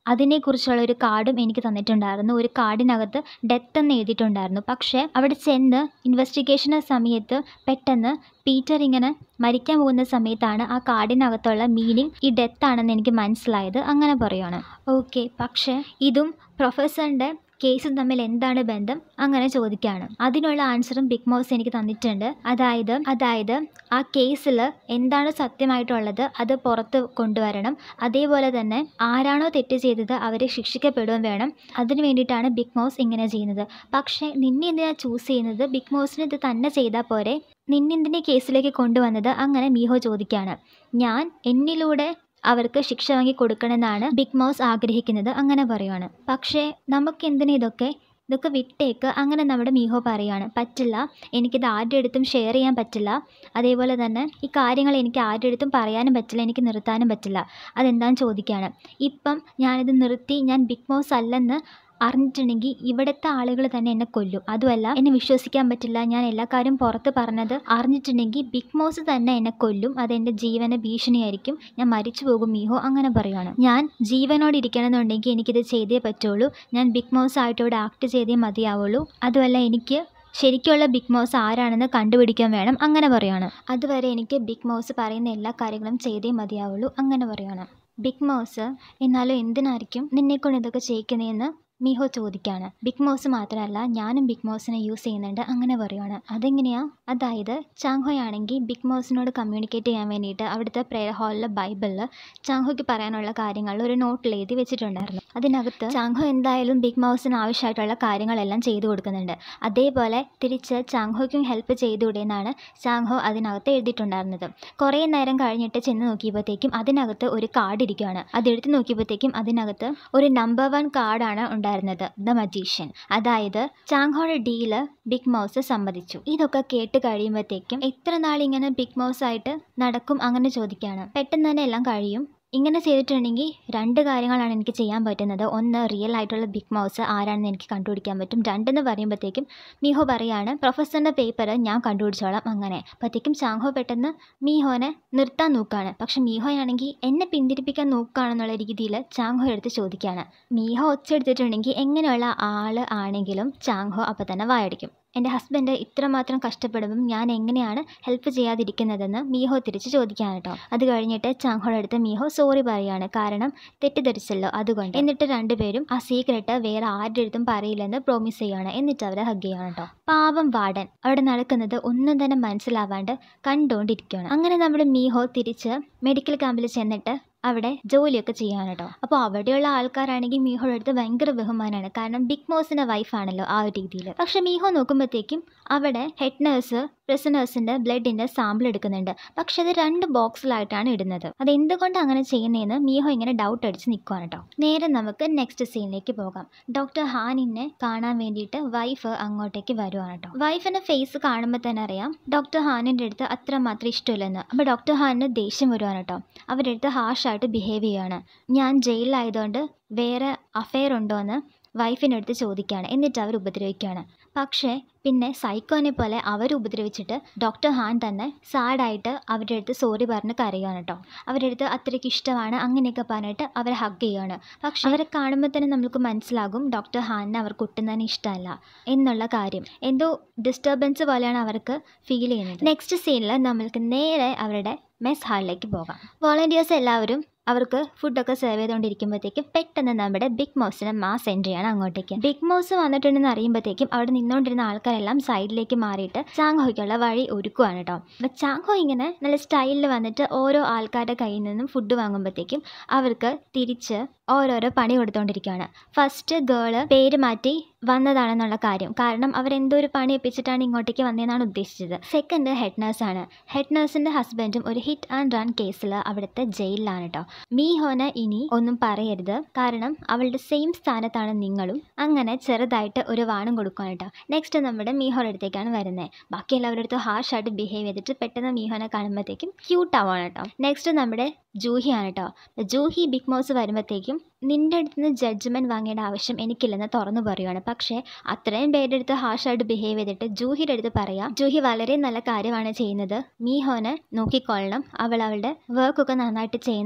അതിനെക്കുറിച്ചുള്ള ഒരു കാർഡും എനിക്ക് തന്നിട്ടുണ്ടായിരുന്നു ഒരു കാർഡിനകത്ത് ഡെത്ത് എന്ന് എഴുതിയിട്ടുണ്ടായിരുന്നു പക്ഷേ അവിടെ ചെന്ന് ഇൻവെസ്റ്റിഗേഷന് സമയത്ത് പെട്ടെന്ന് പീറ്റർ ഇങ്ങനെ മരിക്കാൻ പോകുന്ന സമയത്താണ് ആ കാർഡിനകത്തുള്ള മീനിങ് ഈ ഡെത്ത് ആണെന്ന് എനിക്ക് മനസ്സിലായത് അങ്ങനെ പറയുകയാണ് ഓക്കെ പക്ഷേ ഇതും പ്രൊഫസറിൻ്റെ കേസും തമ്മിൽ എന്താണ് ബന്ധം അങ്ങനെ ചോദിക്കുകയാണ് അതിനുള്ള ആൻസറും ബിഗ് മൗസ് എനിക്ക് തന്നിട്ടുണ്ട് അതായത് അതായത് ആ കേസിൽ എന്താണ് സത്യമായിട്ടുള്ളത് അത് പുറത്ത് കൊണ്ടുവരണം അതേപോലെ തന്നെ ആരാണോ തെറ്റ് ചെയ്തത് അവരെ ശിക്ഷിക്കപ്പെടുകയും വേണം അതിന് വേണ്ടിയിട്ടാണ് ബിഗ് മൗസ് ഇങ്ങനെ ചെയ്യുന്നത് പക്ഷേ നിന്നെ എന്തിനാ ചൂസ് ചെയ്യുന്നത് ബിഗ് മൗസിന് ഇത് തന്നെ ചെയ്താൽ പോരെ നിന്നെന്തിനെ കേസിലേക്ക് കൊണ്ടുവന്നത് അങ്ങനെ മീഹോ ചോദിക്കുകയാണ് ഞാൻ എന്നിലൂടെ അവർക്ക് ശിക്ഷ വാങ്ങി കൊടുക്കണമെന്നാണ് ബിഗ് മൗസ് ആഗ്രഹിക്കുന്നത് അങ്ങനെ പറയുവാണ് പക്ഷേ നമുക്ക് എന്തിനാ ഇതൊക്കെ ഇതൊക്കെ വിട്ടേക്ക് അങ്ങനെ നമ്മുടെ മീഹോ പറയുകയാണ് പറ്റില്ല എനിക്കിത് ആരുടെ അടുത്തും ഷെയർ ചെയ്യാൻ പറ്റില്ല അതേപോലെ തന്നെ ഈ കാര്യങ്ങൾ എനിക്ക് ആരുടെ അടുത്തും പറയാനും പറ്റില്ല എനിക്ക് നിർത്താനും പറ്റില്ല അതെന്താണെന്ന് ചോദിക്കുകയാണ് ഇപ്പം ഞാനിത് നിർത്തി ഞാൻ ബിഗ് മൗസ് അല്ലെന്ന് അറിഞ്ഞിട്ടുണ്ടെങ്കിൽ ഇവിടുത്തെ ആളുകൾ തന്നെ എന്നെ കൊല്ലും അതുമല്ല എന്നെ വിശ്വസിക്കാൻ പറ്റില്ല ഞാൻ എല്ലാ കാര്യം പുറത്ത് പറഞ്ഞത് അറിഞ്ഞിട്ടുണ്ടെങ്കിൽ ബിഗ് മൗസ് തന്നെ എന്നെ കൊല്ലും അതെൻ്റെ ജീവന ഭീഷണിയായിരിക്കും ഞാൻ മരിച്ചു പോകും മീഹോ അങ്ങനെ പറയുകയാണ് ഞാൻ ജീവനോട് ഇരിക്കണമെന്നുണ്ടെങ്കിൽ എനിക്കിത് ചെയ്തേ പറ്റുള്ളൂ ഞാൻ ബിഗ് മൗസ് ആയിട്ട് ഇവിടെ ആക്ട് ചെയ്തേ മതിയാവുള്ളൂ അതുമല്ല എനിക്ക് ശരിക്കുള്ള ബിഗ് മൗസ് ആരാണെന്ന് കണ്ടുപിടിക്കാൻ വേണം അങ്ങനെ പറയുകയാണ് അതുവരെ എനിക്ക് ബിഗ് മൗസ് പറയുന്ന എല്ലാ കാര്യങ്ങളും ചെയ്തേ മതിയാവുള്ളൂ അങ്ങനെ പറയുകയാണ് ബിഗ് മൗസ് എന്നാലും എന്തിനായിരിക്കും നിന്നെക്കൊണ്ട് ഇതൊക്കെ ചെയ്യിക്കുന്നതെന്ന് മീഹോ ചോദിക്കുകയാണ് ബിഗ് മൗസ് മാത്രമല്ല ഞാനും ബിഗ് മൗസിനെ യൂസ് ചെയ്യുന്നുണ്ട് അങ്ങനെ പറയുവാണ് അതെങ്ങനെയാ അതായത് ചാങ്ഹോയ് ആണെങ്കിൽ ബിഗ് മൗസിനോട് കമ്മ്യൂണിക്കേറ്റ് ചെയ്യാൻ വേണ്ടിയിട്ട് അവിടുത്തെ പ്രെയർ ഹാളിലെ ബൈബിളിൽ ചാങ്ഹോയ്ക്ക് പറയാനുള്ള കാര്യങ്ങൾ ഒരു നോട്ടിൽ എഴുതി വെച്ചിട്ടുണ്ടായിരുന്നു അതിനകത്ത് ചാങ്ഹോ എന്തായാലും ബിഗ് മൗസിന് ആവശ്യമായിട്ടുള്ള കാര്യങ്ങളെല്ലാം ചെയ്തു കൊടുക്കുന്നുണ്ട് അതേപോലെ തിരിച്ച് ചാങ്ഹോയ്ക്കും ഹെൽപ്പ് ചെയ്തുകൂടെ എന്നാണ് ചാങ്ഹോ അതിനകത്ത് എഴുതിയിട്ടുണ്ടായിരുന്നത് കുറേ നേരം കഴിഞ്ഞിട്ട് ചെന്ന് നോക്കിയപ്പോഴത്തേക്കും അതിനകത്ത് ഒരു കാർഡ് ഇരിക്കുകയാണ് അതെടുത്ത് നോക്കിയപ്പോഴത്തേക്കും അതിനകത്ത് ഒരു നമ്പർ വൺ കാർഡാണ് ഉണ്ടായിരുന്നത് ദ മജീഷ്യൻ അതായത് ചാങ്ഹോയുടെ ഡീല് ബിഗ് മൗസ് സമ്മതിച്ചു ഇതൊക്കെ കേട്ട് കഴിയുമ്പോഴത്തേക്കും എത്ര നാളിങ്ങനെ ബിഗ് മൗസ് ആയിട്ട് നടക്കും അങ്ങനെ ചോദിക്കുകയാണ് പെട്ടെന്ന് തന്നെ എല്ലാം കഴിയും ഇങ്ങനെ ചെയ്തിട്ടുണ്ടെങ്കിൽ രണ്ട് കാര്യങ്ങളാണ് എനിക്ക് ചെയ്യാൻ പറ്റുന്നത് ഒന്ന് റിയൽ ആയിട്ടുള്ള ബിഗ് മൗസ് ആരാണെന്ന് എനിക്ക് കണ്ടുപിടിക്കാൻ പറ്റും രണ്ടെന്ന് പറയുമ്പോഴത്തേക്കും മീഹോ പറയാണ് പ്രൊഫസറിൻ്റെ പേപ്പർ ഞാൻ കണ്ടുപിടിച്ചോളാം അങ്ങനെ അപ്പോഴത്തേക്കും ചാങ്ഹോ പെട്ടെന്ന് മീഹോനെ നിർത്താൻ നോക്കുകയാണ് പക്ഷെ മീഹോയാണെങ്കിൽ എന്നെ പിന്തിരിപ്പിക്കാൻ നോക്കുകയാണെന്നുള്ള രീതിയിൽ ചാങ്ഹോ എടുത്ത് ചോദിക്കുകയാണ് മീഹോ ഒച്ചെടുത്തിട്ടുണ്ടെങ്കിൽ എങ്ങനെയുള്ള ആൾ ആണെങ്കിലും ചാങ്ഹോ അപ്പോൾ തന്നെ വായടിക്കും എൻ്റെ ഹസ്ബൻഡ് ഇത്രമാത്രം കഷ്ടപ്പെടുമ്പം ഞാൻ എങ്ങനെയാണ് ഹെൽപ്പ് ചെയ്യാതിരിക്കുന്നതെന്ന് മീഹോ തിരിച്ച് ചോദിക്കുകയാണ് കേട്ടോ അത് കഴിഞ്ഞിട്ട് ചാങ്ഹോയുടെ അടുത്ത് മീഹോ സോറി പറയുകയാണ് കാരണം തെറ്റിദ്ധരിച്ചല്ലോ അതുകൊണ്ട് എന്നിട്ട് രണ്ടുപേരും ആ സീക്രട്ട് വേറെ ആരുടെ അടുത്തും പറയില്ലെന്ന് പ്രോമിസ് ചെയ്യുകയാണ് എന്നിട്ട് അവരെ ഹഗ് ചെയ്യാണ് കേട്ടോ പാവം വാർഡൻ അവിടെ നടക്കുന്നത് ഒന്നും തന്നെ മനസ്സിലാവാണ്ട് കണ്ടുകൊണ്ടിരിക്കുകയാണ് അങ്ങനെ നമ്മുടെ മീഹോ തിരിച്ച് മെഡിക്കൽ ക്യാമ്പിൽ ചെന്നിട്ട് അവിടെ ജോലിയൊക്കെ ചെയ്യാൻ കേട്ടോ അപ്പോൾ അവിടെയുള്ള ആൾക്കാരാണെങ്കിൽ മീഹോയുടെ അടുത്ത് ഭയങ്കര ബഹുമാനമാണ് കാരണം ബിഗ് മോസിൻ്റെ വൈഫാണല്ലോ ആ ഒരു രീതിയിൽ പക്ഷേ മീഹോ നോക്കുമ്പോഴത്തേക്കും അവിടെ ഹെഡ് നേഴ്സ് പ്രിസണേഴ്സിൻ്റെ ബ്ലഡിൻ്റെ സാമ്പിൾ എടുക്കുന്നുണ്ട് പക്ഷേ അത് രണ്ട് ബോക്സിലായിട്ടാണ് ഇടുന്നത് അത് എന്തുകൊണ്ട് അങ്ങനെ ചെയ്യുന്നതെന്ന് മീഹോ ഇങ്ങനെ ഡൗട്ട് അടിച്ച് നിൽക്കുവാണ് കേട്ടോ നേരെ നമുക്ക് നെക്സ്റ്റ് സീനിലേക്ക് പോകാം ഡോക്ടർ ഹാനിനെ കാണാൻ വേണ്ടിയിട്ട് വൈഫ് അങ്ങോട്ടേക്ക് വരുവാണ് കേട്ടോ വൈഫിൻ്റെ ഫേസ് കാണുമ്പോൾ തന്നെ അറിയാം ഡോക്ടർ ഹാനിൻ്റെ അടുത്ത് അത്രമാത്രം ഇഷ്ടമില്ലെന്ന് അപ്പോൾ ഡോക്ടർ ഹാനിന് ദേഷ്യം വരുവാണ് കേട്ടോ അവരുടെ അടുത്ത് ഹാർഷായിട്ട് ബിഹേവ് ചെയ്യുകയാണ് ഞാൻ ജയിലിലായതുകൊണ്ട് വേറെ അഫെയർ ഉണ്ടോ എന്ന് വൈഫിൻ്റെ അടുത്ത് ചോദിക്കുകയാണ് എന്നിട്ട് അവർ ഉപദ്രവിക്കുകയാണ് പക്ഷേ പിന്നെ സൈക്കോനെ പോലെ അവർ ഉപദ്രവിച്ചിട്ട് ഡോക്ടർ ഹാൻ തന്നെ സാഡായിട്ട് അവരുടെ അടുത്ത് സോറി പറഞ്ഞ് കരയുകയാണ് കേട്ടോ അവരുടെ അടുത്ത് അത്രയ്ക്ക് ഇഷ്ടമാണ് അങ്ങനെയൊക്കെ പറഞ്ഞിട്ട് അവരെ ഹഗ് ചെയ്യുകയാണ് പക്ഷെ അവരെ കാണുമ്പോൾ തന്നെ നമുക്ക് മനസ്സിലാകും ഡോക്ടർ ഹാനിനെ അവർക്ക് ഒട്ടും തന്നെ ഇഷ്ടമല്ല എന്നുള്ള കാര്യം എന്തോ ഡിസ്റ്റർബൻസ് പോലെയാണ് അവർക്ക് ഫീൽ ചെയ്യുന്നത് നെക്സ്റ്റ് സീനിൽ നമ്മൾക്ക് നേരെ അവരുടെ മെസ് ഹാളിലേക്ക് പോകാം വോളണ്ടിയേഴ്സ് എല്ലാവരും അവർക്ക് ഫുഡൊക്കെ സെർവ് ചെയ്തുകൊണ്ടിരിക്കുമ്പോഴത്തേക്കും പെട്ടെന്ന് നമ്മുടെ ബിഗ് മൗസിനെ മാസ് എൻട്രി ആണ് അങ്ങോട്ടേക്ക് ബിഗ് മൗസ് വന്നിട്ടുണ്ടെന്ന് അറിയുമ്പോഴത്തേക്കും അവിടെ നിന്നുകൊണ്ടിരുന്ന ആൾക്കാരെല്ലാം സൈഡിലേക്ക് മാറിയിട്ട് ചാങ്ഹോയ്ക്കുള്ള വഴി ഒരുക്കുവാണ് കേട്ടോ അപ്പോൾ ചാങ്ഹോ ഇങ്ങനെ നല്ല സ്റ്റൈലിൽ വന്നിട്ട് ഓരോ ആൾക്കാരുടെ കയ്യിൽ നിന്നും ഫുഡ് വാങ്ങുമ്പോഴത്തേക്കും അവർക്ക് തിരിച്ച് ഓരോരോ പണി കൊടുത്തുകൊണ്ടിരിക്കുകയാണ് ഫസ്റ്റ് ഗേള് പേര് മാറ്റി വന്നതാണെന്നുള്ള കാര്യം കാരണം അവരെന്തോ ഒരു പണി ഒപ്പിച്ചിട്ടാണ് ഇങ്ങോട്ടേക്ക് വന്നതെന്നാണ് ഉദ്ദേശിച്ചത് സെക്കൻഡ് ഹെഡ് നേഴ്സാണ് ഹെഡ് നേഴ്സിൻ്റെ ഹസ്ബൻഡും ഒരു ഹിറ്റ് ആൻഡ് റൺ കേസിൽ അവിടുത്തെ ജയിലിലാണ് കേട്ടോ മീഹോന ഇനി ഒന്നും പറയരുത് കാരണം അവളുടെ സെയിം സ്ഥാനത്താണ് നിങ്ങളും അങ്ങനെ ചെറുതായിട്ട് ഒരു വാണം കൊടുക്കുകയാണ് കേട്ടോ നെക്സ്റ്റ് നമ്മുടെ മീഹോയുടെ അടുത്തേക്കാണ് വരുന്നത് ബാക്കി എല്ലാവരുടെ അടുത്തും ഹാർഷായിട്ട് ബിഹേവ് ചെയ്തിട്ട് പെട്ടെന്ന് മീഹോനെ കാണുമ്പോഴത്തേക്കും ക്യൂട്ട് ആവുകയാണ് കേട്ടോ നെക്സ്റ്റ് നമ്മുടെ ജൂഹിയാണ് കേട്ടോ ജൂഹി ബിഗ് മൗസ് വരുമ്പോഴത്തേക്കും നിൻ്റെ അടുത്ത് നിന്ന് ജഡ്ജ്മെൻറ്റ് വാങ്ങേണ്ട ആവശ്യം എനിക്കില്ലെന്ന് തുറന്നു പറയുവാണ് പക്ഷേ അത്രയും പേരുടെ അടുത്ത് ഹാർഷായിട്ട് ബിഹേവ് ചെയ്തിട്ട് ജൂഹിയുടെ അടുത്ത് പറയാം ജൂഹി വളരെ നല്ല കാര്യമാണ് ചെയ്യുന്നത് മീഹോനെ നോക്കിക്കൊള്ളണം അവൾ അവളുടെ വർക്കൊക്കെ നന്നായിട്ട് ചെയ്യുന്ന നല്ല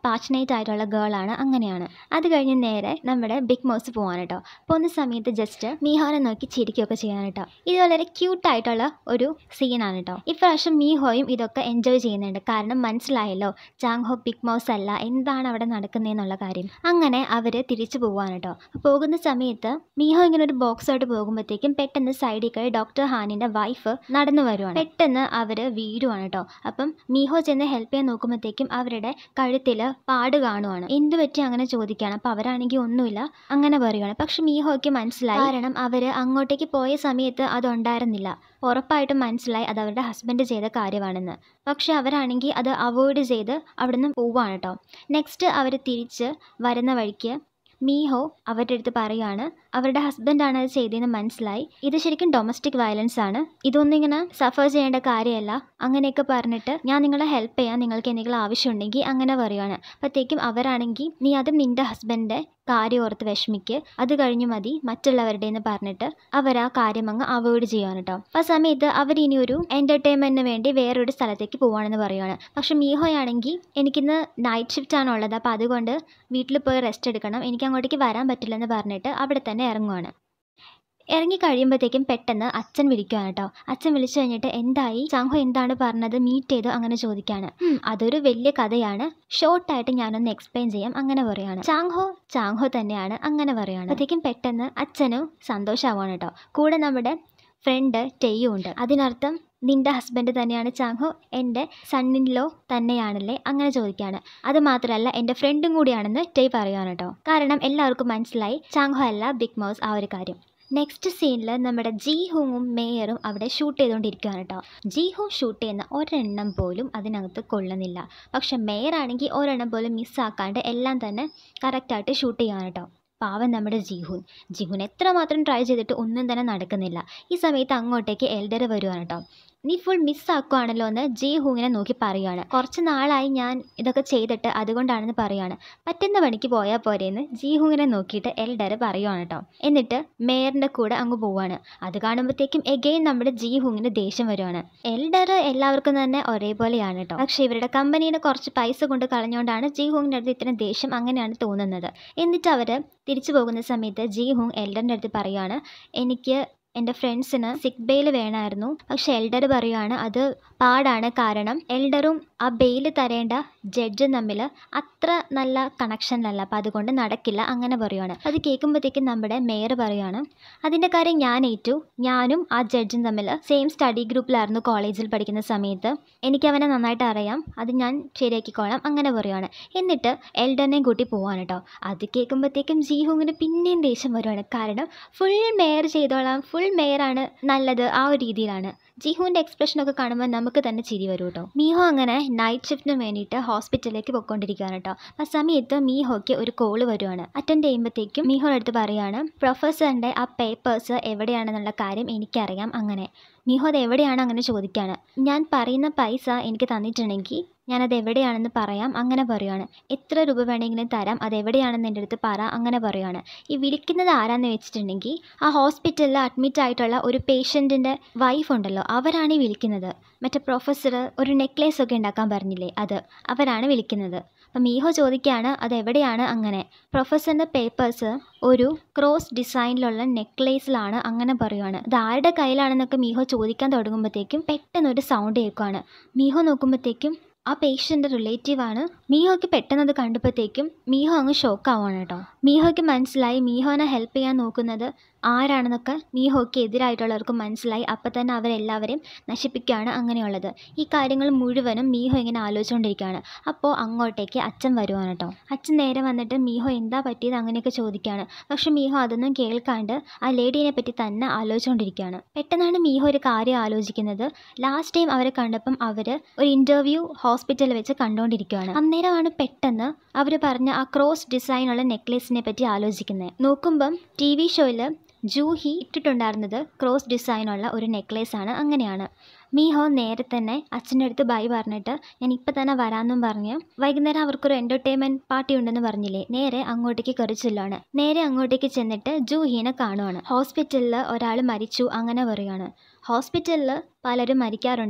പാഷനേറ്റ് ആയിട്ടുള്ള ഗേളാണ് അങ്ങനെയാണ് അത് കഴിഞ്ഞ് നേരെ നമ്മുടെ ബിഗ് മൗസ് പോകാൻ കേട്ടോ പോകുന്ന സമയത്ത് ജസ്റ്റ് മീഹോനെ നോക്കി ചിരിക്കുകയൊക്കെ ചെയ്യാൻ കേട്ടോ ഇത് വളരെ ക്യൂട്ടായിട്ടുള്ള ഒരു സീനാണ് കേട്ടോ ഇപ്രാവശ്യം മീഹോയും ഇതൊക്കെ എൻജോയ് ചെയ്യുന്നുണ്ട് കാരണം മനസ്സിലായല്ലോ ചാങ്ഹോ ബിഗ് മൗസ് അല്ല എന്താണ് അവിടെ നടക്കുന്നതെന്നുള്ള കാര്യം അങ്ങനെ അവർ തിരിച്ചു പോവാണ് കേട്ടോ പോകുന്ന സമയത്ത് മീഹോ ഇങ്ങനെ ഒരു ബോക്സായിട്ട് പോകുമ്പോഴത്തേക്കും പെട്ടെന്ന് സൈഡിൽ കൂടി ഡോക്ടർ ഹാനിൻ്റെ വൈഫ് നടന്നു വരുവാണ് പെട്ടെന്ന് അവർ വീഴുവാണ് കേട്ടോ അപ്പം മീഹോ ചെന്ന് ഹെൽപ്പ് ചെയ്യാൻ നോക്കുമ്പോഴത്തേക്കും അവരുടെ കഴുത്തിൽ പാട് കാണുവാണ് എന്ത് പറ്റി അങ്ങനെ ചോദിക്കുകയാണ് അപ്പോൾ അവരാണെങ്കിൽ ഒന്നുമില്ല അങ്ങനെ പറയുവാണ് പക്ഷെ മീഹോയ്ക്ക് മനസ്സിലായി കാരണം അവർ അങ്ങോട്ടേക്ക് പോയ സമയത്ത് അതുണ്ടായിരുന്നില്ല ഉറപ്പായിട്ടും മനസ്സിലായി അത് അവരുടെ ഹസ്ബൻഡ് ചെയ്ത കാര്യമാണെന്ന് പക്ഷെ അവരാണെങ്കിൽ അത് അവോയ്ഡ് ചെയ്ത് അവിടുന്ന് പോവാണ് കേട്ടോ നെക്സ്റ്റ് അവർ തിരിച്ച് വരുന്ന വഴിക്ക് മീഹോ അവരുടെ അടുത്ത് പറയുകയാണ് അവരുടെ ഹസ്ബൻഡാണ് അത് ചെയ്തതെന്ന് മനസ്സിലായി ഇത് ശരിക്കും ഡൊമസ്റ്റിക് വയലൻസ് ആണ് ഇതൊന്നും ഇങ്ങനെ സഫർ ചെയ്യേണ്ട കാര്യമല്ല അങ്ങനെയൊക്കെ പറഞ്ഞിട്ട് ഞാൻ നിങ്ങളെ ഹെൽപ്പ് ചെയ്യാൻ നിങ്ങൾക്ക് എന്തെങ്കിലും ആവശ്യമുണ്ടെങ്കിൽ അങ്ങനെ പറയുകയാണ് അപ്പോഴത്തേക്കും അവരാണെങ്കിൽ നീ അതും നിൻ്റെ ഹസ്ബൻഡിൻ്റെ കാര്യം ഓർത്ത് വിഷമിക്ക് അത് കഴിഞ്ഞ് മതി മറ്റുള്ളവരുടെ എന്ന് പറഞ്ഞിട്ട് അവർ ആ കാര്യം അങ്ങ് അവോയ്ഡ് ചെയ്യുകയാണ് കേട്ടോ അപ്പോൾ ആ സമയത്ത് അവർ ഇനി ഒരു എൻ്റർടൈൻമെൻറ്റിന് വേണ്ടി വേറൊരു സ്ഥലത്തേക്ക് പോവാണെന്ന് പറയുകയാണ് പക്ഷെ മീഹോയാണെങ്കിൽ എനിക്കിന്ന് നൈറ്റ് ഷിഫ്റ്റ് ആണ് ഉള്ളത് അപ്പോൾ അതുകൊണ്ട് വീട്ടിൽ പോയി റെസ്റ്റ് എടുക്കണം എനിക്ക് അങ്ങോട്ടേക്ക് വരാൻ പറ്റില്ലെന്ന് പറഞ്ഞിട്ട് അവിടെ തന്നെ ഇറങ്ങുവാണ് ഇറങ്ങി കഴിയുമ്പോഴത്തേക്കും പെട്ടെന്ന് അച്ഛൻ വിളിക്കുകയാണ് കേട്ടോ അച്ഛൻ വിളിച്ചു കഴിഞ്ഞിട്ട് എന്തായി ചാങ്ഹോ എന്താണ് പറഞ്ഞത് മീറ്റ് ചെയ്തോ അങ്ങനെ ചോദിക്കുകയാണ് "ഉം, അതൊരു വലിയ കഥയാണ് ഷോർട്ടായിട്ട് ഞാനൊന്ന് എക്സ്പ്ലെയിൻ ചെയ്യാം അങ്ങനെ പറയാണ് ചാങ്ഹോ ചാങ്ഹോ തന്നെയാണ് അങ്ങനെ പറയാണ് അപ്പോഴത്തേക്കും പെട്ടെന്ന് അച്ഛനും സന്തോഷമാവാണ് കേട്ടോ കൂടെ നമ്മുടെ ഫ്രണ്ട് ടെയ്യും ഉണ്ട് അതിനർത്ഥം നിന്റെ ഹസ്ബൻഡ് തന്നെയാണ് ചാങ്ഹോ എൻ്റെ സണ്ണിലോ തന്നെയാണല്ലേ അങ്ങനെ ചോദിക്കുകയാണ് അത് മാത്രമല്ല എൻ്റെ ഫ്രണ്ടും കൂടിയാണെന്ന് ടെയ് പറയുകയാണ് കേട്ടോ കാരണം എല്ലാവർക്കും മനസ്സിലായി ചാങ്ഹോ അല്ല ബിഗ് മൗസ് ആ ഒരു കാര്യം നെക്സ്റ്റ് സീനിൽ നമ്മുടെ ജി ഹുങ്ങും മേയറും അവിടെ ഷൂട്ട് ചെയ്തുകൊണ്ടിരിക്കുകയാണ് കേട്ടോ ജി ഹു ഷൂട്ട് ചെയ്യുന്ന ഒരെണ്ണം പോലും അതിനകത്ത് കൊള്ളുന്നില്ല പക്ഷെ മേയർ ആണെങ്കിൽ ഒരെണ്ണം പോലും മിസ്സാക്കാണ്ട് എല്ലാം തന്നെ കറക്റ്റായിട്ട് ഷൂട്ട് ചെയ്യാണ് കേട്ടോ പാവം നമ്മുടെ ജിഹുൻ ജിഹുൻ എത്രമാത്രം ട്രൈ ചെയ്തിട്ട് ഒന്നും തന്നെ നടക്കുന്നില്ല ഈ സമയത്ത് അങ്ങോട്ടേക്ക് എൽഡർ വരുവാണ് കേട്ടോ നീ ഫുൾ മിസ്സാക്കുവാണല്ലോ എന്ന് ജി ഹുങ്ങിനെ നോക്കി പറയുകയാണ് കുറച്ച് നാളായി ഞാൻ ഇതൊക്കെ ചെയ്തിട്ട് അതുകൊണ്ടാണെന്ന് പറയുകയാണ് പറ്റുന്ന പണിക്ക് പോയാൽ പോരെയെന്ന് ജി ഹുങ്ങിനെ നോക്കിയിട്ട് എൽഡർ പറയുവാണ് കേട്ടോ എന്നിട്ട് മേയറിൻ്റെ കൂടെ അങ്ങ് പോവാണ് അത് കാണുമ്പോഴത്തേക്കും എഗെയിൻ നമ്മുടെ ജി ഹുങ്ങിന് ദേഷ്യം വരുവാണ് എൽഡർ എല്ലാവർക്കും തന്നെ ഒരേപോലെയാണ് കേട്ടോ പക്ഷേ ഇവരുടെ കമ്പനിയുടെ കുറച്ച് പൈസ കൊണ്ട് കളഞ്ഞുകൊണ്ടാണ് ജി ഹുങ്ങിൻ്റെ അടുത്ത് ഇത്രയും ദേഷ്യം അങ്ങനെയാണ് തോന്നുന്നത് എന്നിട്ട് അവർ തിരിച്ചു പോകുന്ന സമയത്ത് ജി ഹുങ് എൽഡറിൻ്റെ അടുത്ത് പറയുകയാണ് എനിക്ക് എൻ്റെ ഫ്രണ്ട്സിന് സിക്ക് ബെയിൽ വേണമായിരുന്നു പക്ഷെ എൽഡർ പറയുകയാണ് അത് പാടാണ് കാരണം എൽഡറും ആ ബെയിൽ തരേണ്ട ജഡ്ജും തമ്മിൽ അത്ര നല്ല കണക്ഷനിലല്ല അപ്പോൾ അതുകൊണ്ട് നടക്കില്ല അങ്ങനെ പറയുവാണ് അത് കേൾക്കുമ്പോഴത്തേക്കും നമ്മുടെ മേയർ പറയുകയാണ് അതിൻ്റെ കാര്യം ഞാൻ ഏറ്റു ഞാനും ആ ജഡ്ജും തമ്മിൽ സെയിം സ്റ്റഡി ഗ്രൂപ്പിലായിരുന്നു കോളേജിൽ പഠിക്കുന്ന സമയത്ത് എനിക്ക് അവനെ നന്നായിട്ട് അറിയാം അത് ഞാൻ ശരിയാക്കിക്കോളാം അങ്ങനെ പറയുവാണ് എന്നിട്ട് എൽഡറിനെയും കൂട്ടി പോവാണ് കേട്ടോ അത് കേൾക്കുമ്പോഴത്തേക്കും ജീഹുങ്ങിന് പിന്നെയും ദേഷ്യം വരുവാണ് കാരണം ഫുൾ മെയർ ചെയ്തോളാം ഫുൾ മെയറാണ് നല്ലത് ആ ഒരു രീതിയിലാണ് ജിഹുവിൻ്റെ എക്സ്പ്രഷനൊക്കെ കാണുമ്പോൾ നമുക്ക് തന്നെ ചിരി വരും കേട്ടോ മീഹോ അങ്ങനെ നൈറ്റ് ഷിഫ്റ്റിന് വേണ്ടിയിട്ട് ഹോസ്പിറ്റലിലേക്ക് പൊയ്ക്കൊണ്ടിരിക്കുകയാണ് കേട്ടോ ആ സമയത്ത് മീഹോയ്ക്ക് ഒരു കോള് വരുവാണ് അറ്റൻഡ് ചെയ്യുമ്പോഴത്തേക്കും മീഹോയുടെ അടുത്ത് പറയാണ് പ്രൊഫസറിൻ്റെ ആ പേപ്പേഴ്സ് എവിടെയാണെന്നുള്ള കാര്യം എനിക്കറിയാം അങ്ങനെ മീഹോ അത് എവിടെയാണ് അങ്ങനെ ചോദിക്കുകയാണ് ഞാൻ പറയുന്ന പൈസ എനിക്ക് തന്നിട്ടുണ്ടെങ്കിൽ ഞാനത് എവിടെയാണെന്ന് പറയാം അങ്ങനെ പറയുവാണ് എത്ര രൂപ വേണമെങ്കിലും തരാം അത് എവിടെയാണെന്ന് എൻ്റെ അടുത്ത് പറ അങ്ങനെ പറയുവാണ് ഈ വിളിക്കുന്നത് ആരാന്ന് വെച്ചിട്ടുണ്ടെങ്കിൽ ആ ഹോസ്പിറ്റലിൽ അഡ്മിറ്റ് ആയിട്ടുള്ള ഒരു പേഷ്യൻറ്റിൻ്റെ വൈഫ് ഉണ്ടല്ലോ അവരാണ് ഈ വിളിക്കുന്നത് മറ്റേ പ്രൊഫസർ ഒരു നെക്ലേസ് ഒക്കെ ഉണ്ടാക്കാൻ പറഞ്ഞില്ലേ അത് അവരാണ് വിളിക്കുന്നത് അപ്പം മീഹോ ചോദിക്കുകയാണ് അത് എവിടെയാണ് അങ്ങനെ പ്രൊഫസറിൻ്റെ പേപ്പേഴ്സ് ഒരു ക്രോസ് ഡിസൈനിലുള്ള നെക്ലേസിലാണ് അങ്ങനെ പറയുവാണ് ഇത് ആരുടെ കയ്യിലാണെന്നൊക്കെ മീഹോ ചോദിക്കാൻ തുടങ്ങുമ്പോഴത്തേക്കും പെട്ടെന്നൊരു സൗണ്ട് കേൾക്കുവാണ് മീഹോ നോക്കുമ്പോഴത്തേക്കും ആ പേഷ്യൻ്റെ റിലേറ്റീവാണ് മീഹോയ്ക്ക് പെട്ടെന്ന് അത് കണ്ടപ്പോഴത്തേക്കും മീഹോ അങ്ങ് ഷോക്കാവാണ് കേട്ടോ മീഹോയ്ക്ക് മനസ്സിലായി മീഹോനെ ഹെൽപ്പ് ചെയ്യാൻ നോക്കുന്നത് ആരാണെന്നൊക്കെ മീഹോയ്ക്ക് എതിരായിട്ടുള്ളവർക്ക് മനസ്സിലായി അപ്പം തന്നെ അവരെല്ലാവരെയും നശിപ്പിക്കുകയാണ് അങ്ങനെയുള്ളത് ഈ കാര്യങ്ങൾ മുഴുവനും മീഹോ ഇങ്ങനെ ആലോചിച്ചുകൊണ്ടിരിക്കുകയാണ് അപ്പോൾ അങ്ങോട്ടേക്ക് അച്ഛൻ വരുവാണ് കേട്ടോ അച്ഛൻ നേരെ വന്നിട്ട് മീഹോ എന്താ പറ്റിയത് അങ്ങനെയൊക്കെ ചോദിക്കുകയാണ് പക്ഷെ മീഹോ അതൊന്നും കേൾക്കാണ്ട് ആ ലേഡീനെ പറ്റി തന്നെ ആലോചിച്ചുകൊണ്ടിരിക്കുകയാണ് പെട്ടെന്നാണ് മീഹോ ഒരു കാര്യം ആലോചിക്കുന്നത് ലാസ്റ്റ് ടൈം അവരെ കണ്ടപ്പം അവർ ഒരു ഇൻ്റർവ്യൂ ഹോസ്പിറ്റലിൽ വെച്ച് കണ്ടുകൊണ്ടിരിക്കുകയാണ് അന്നേരമാണ് പെട്ടെന്ന് അവർ പറഞ്ഞ ആ ക്രോസ് ഡിസൈനുള്ള നെക്ലേസിനെ പറ്റി ആലോചിക്കുന്നത് നോക്കുമ്പം ടി വി ഷോയിൽ ജൂഹി ഇട്ടിട്ടുണ്ടായിരുന്നത് ക്രോസ് ഡിസൈനുള്ള ഒരു നെക്ലേസ് ആണ് അങ്ങനെയാണ് മീഹോ നേരെ തന്നെ അച്ഛൻ്റെ അടുത്ത് ബൈ പറഞ്ഞിട്ട് ഞാൻ ഇപ്പം തന്നെ വരാമെന്നും പറഞ്ഞ് വൈകുന്നേരം അവർക്കൊരു എൻ്റർടൈൻമെൻറ്റ് പാർട്ടി ഉണ്ടെന്ന് പറഞ്ഞില്ലേ നേരെ അങ്ങോട്ടേക്ക് കയറി ചെല്ലുവാണ് നേരെ അങ്ങോട്ടേക്ക് ചെന്നിട്ട് ജൂഹീനെ കാണുവാണ് ഹോസ്പിറ്റലിൽ ഒരാൾ മരിച്ചു അങ്ങനെ പറയുകയാണ് ഹോസ്പിറ്റലിൽ പലരും മരിക്കാറുണ്ടെന്ന്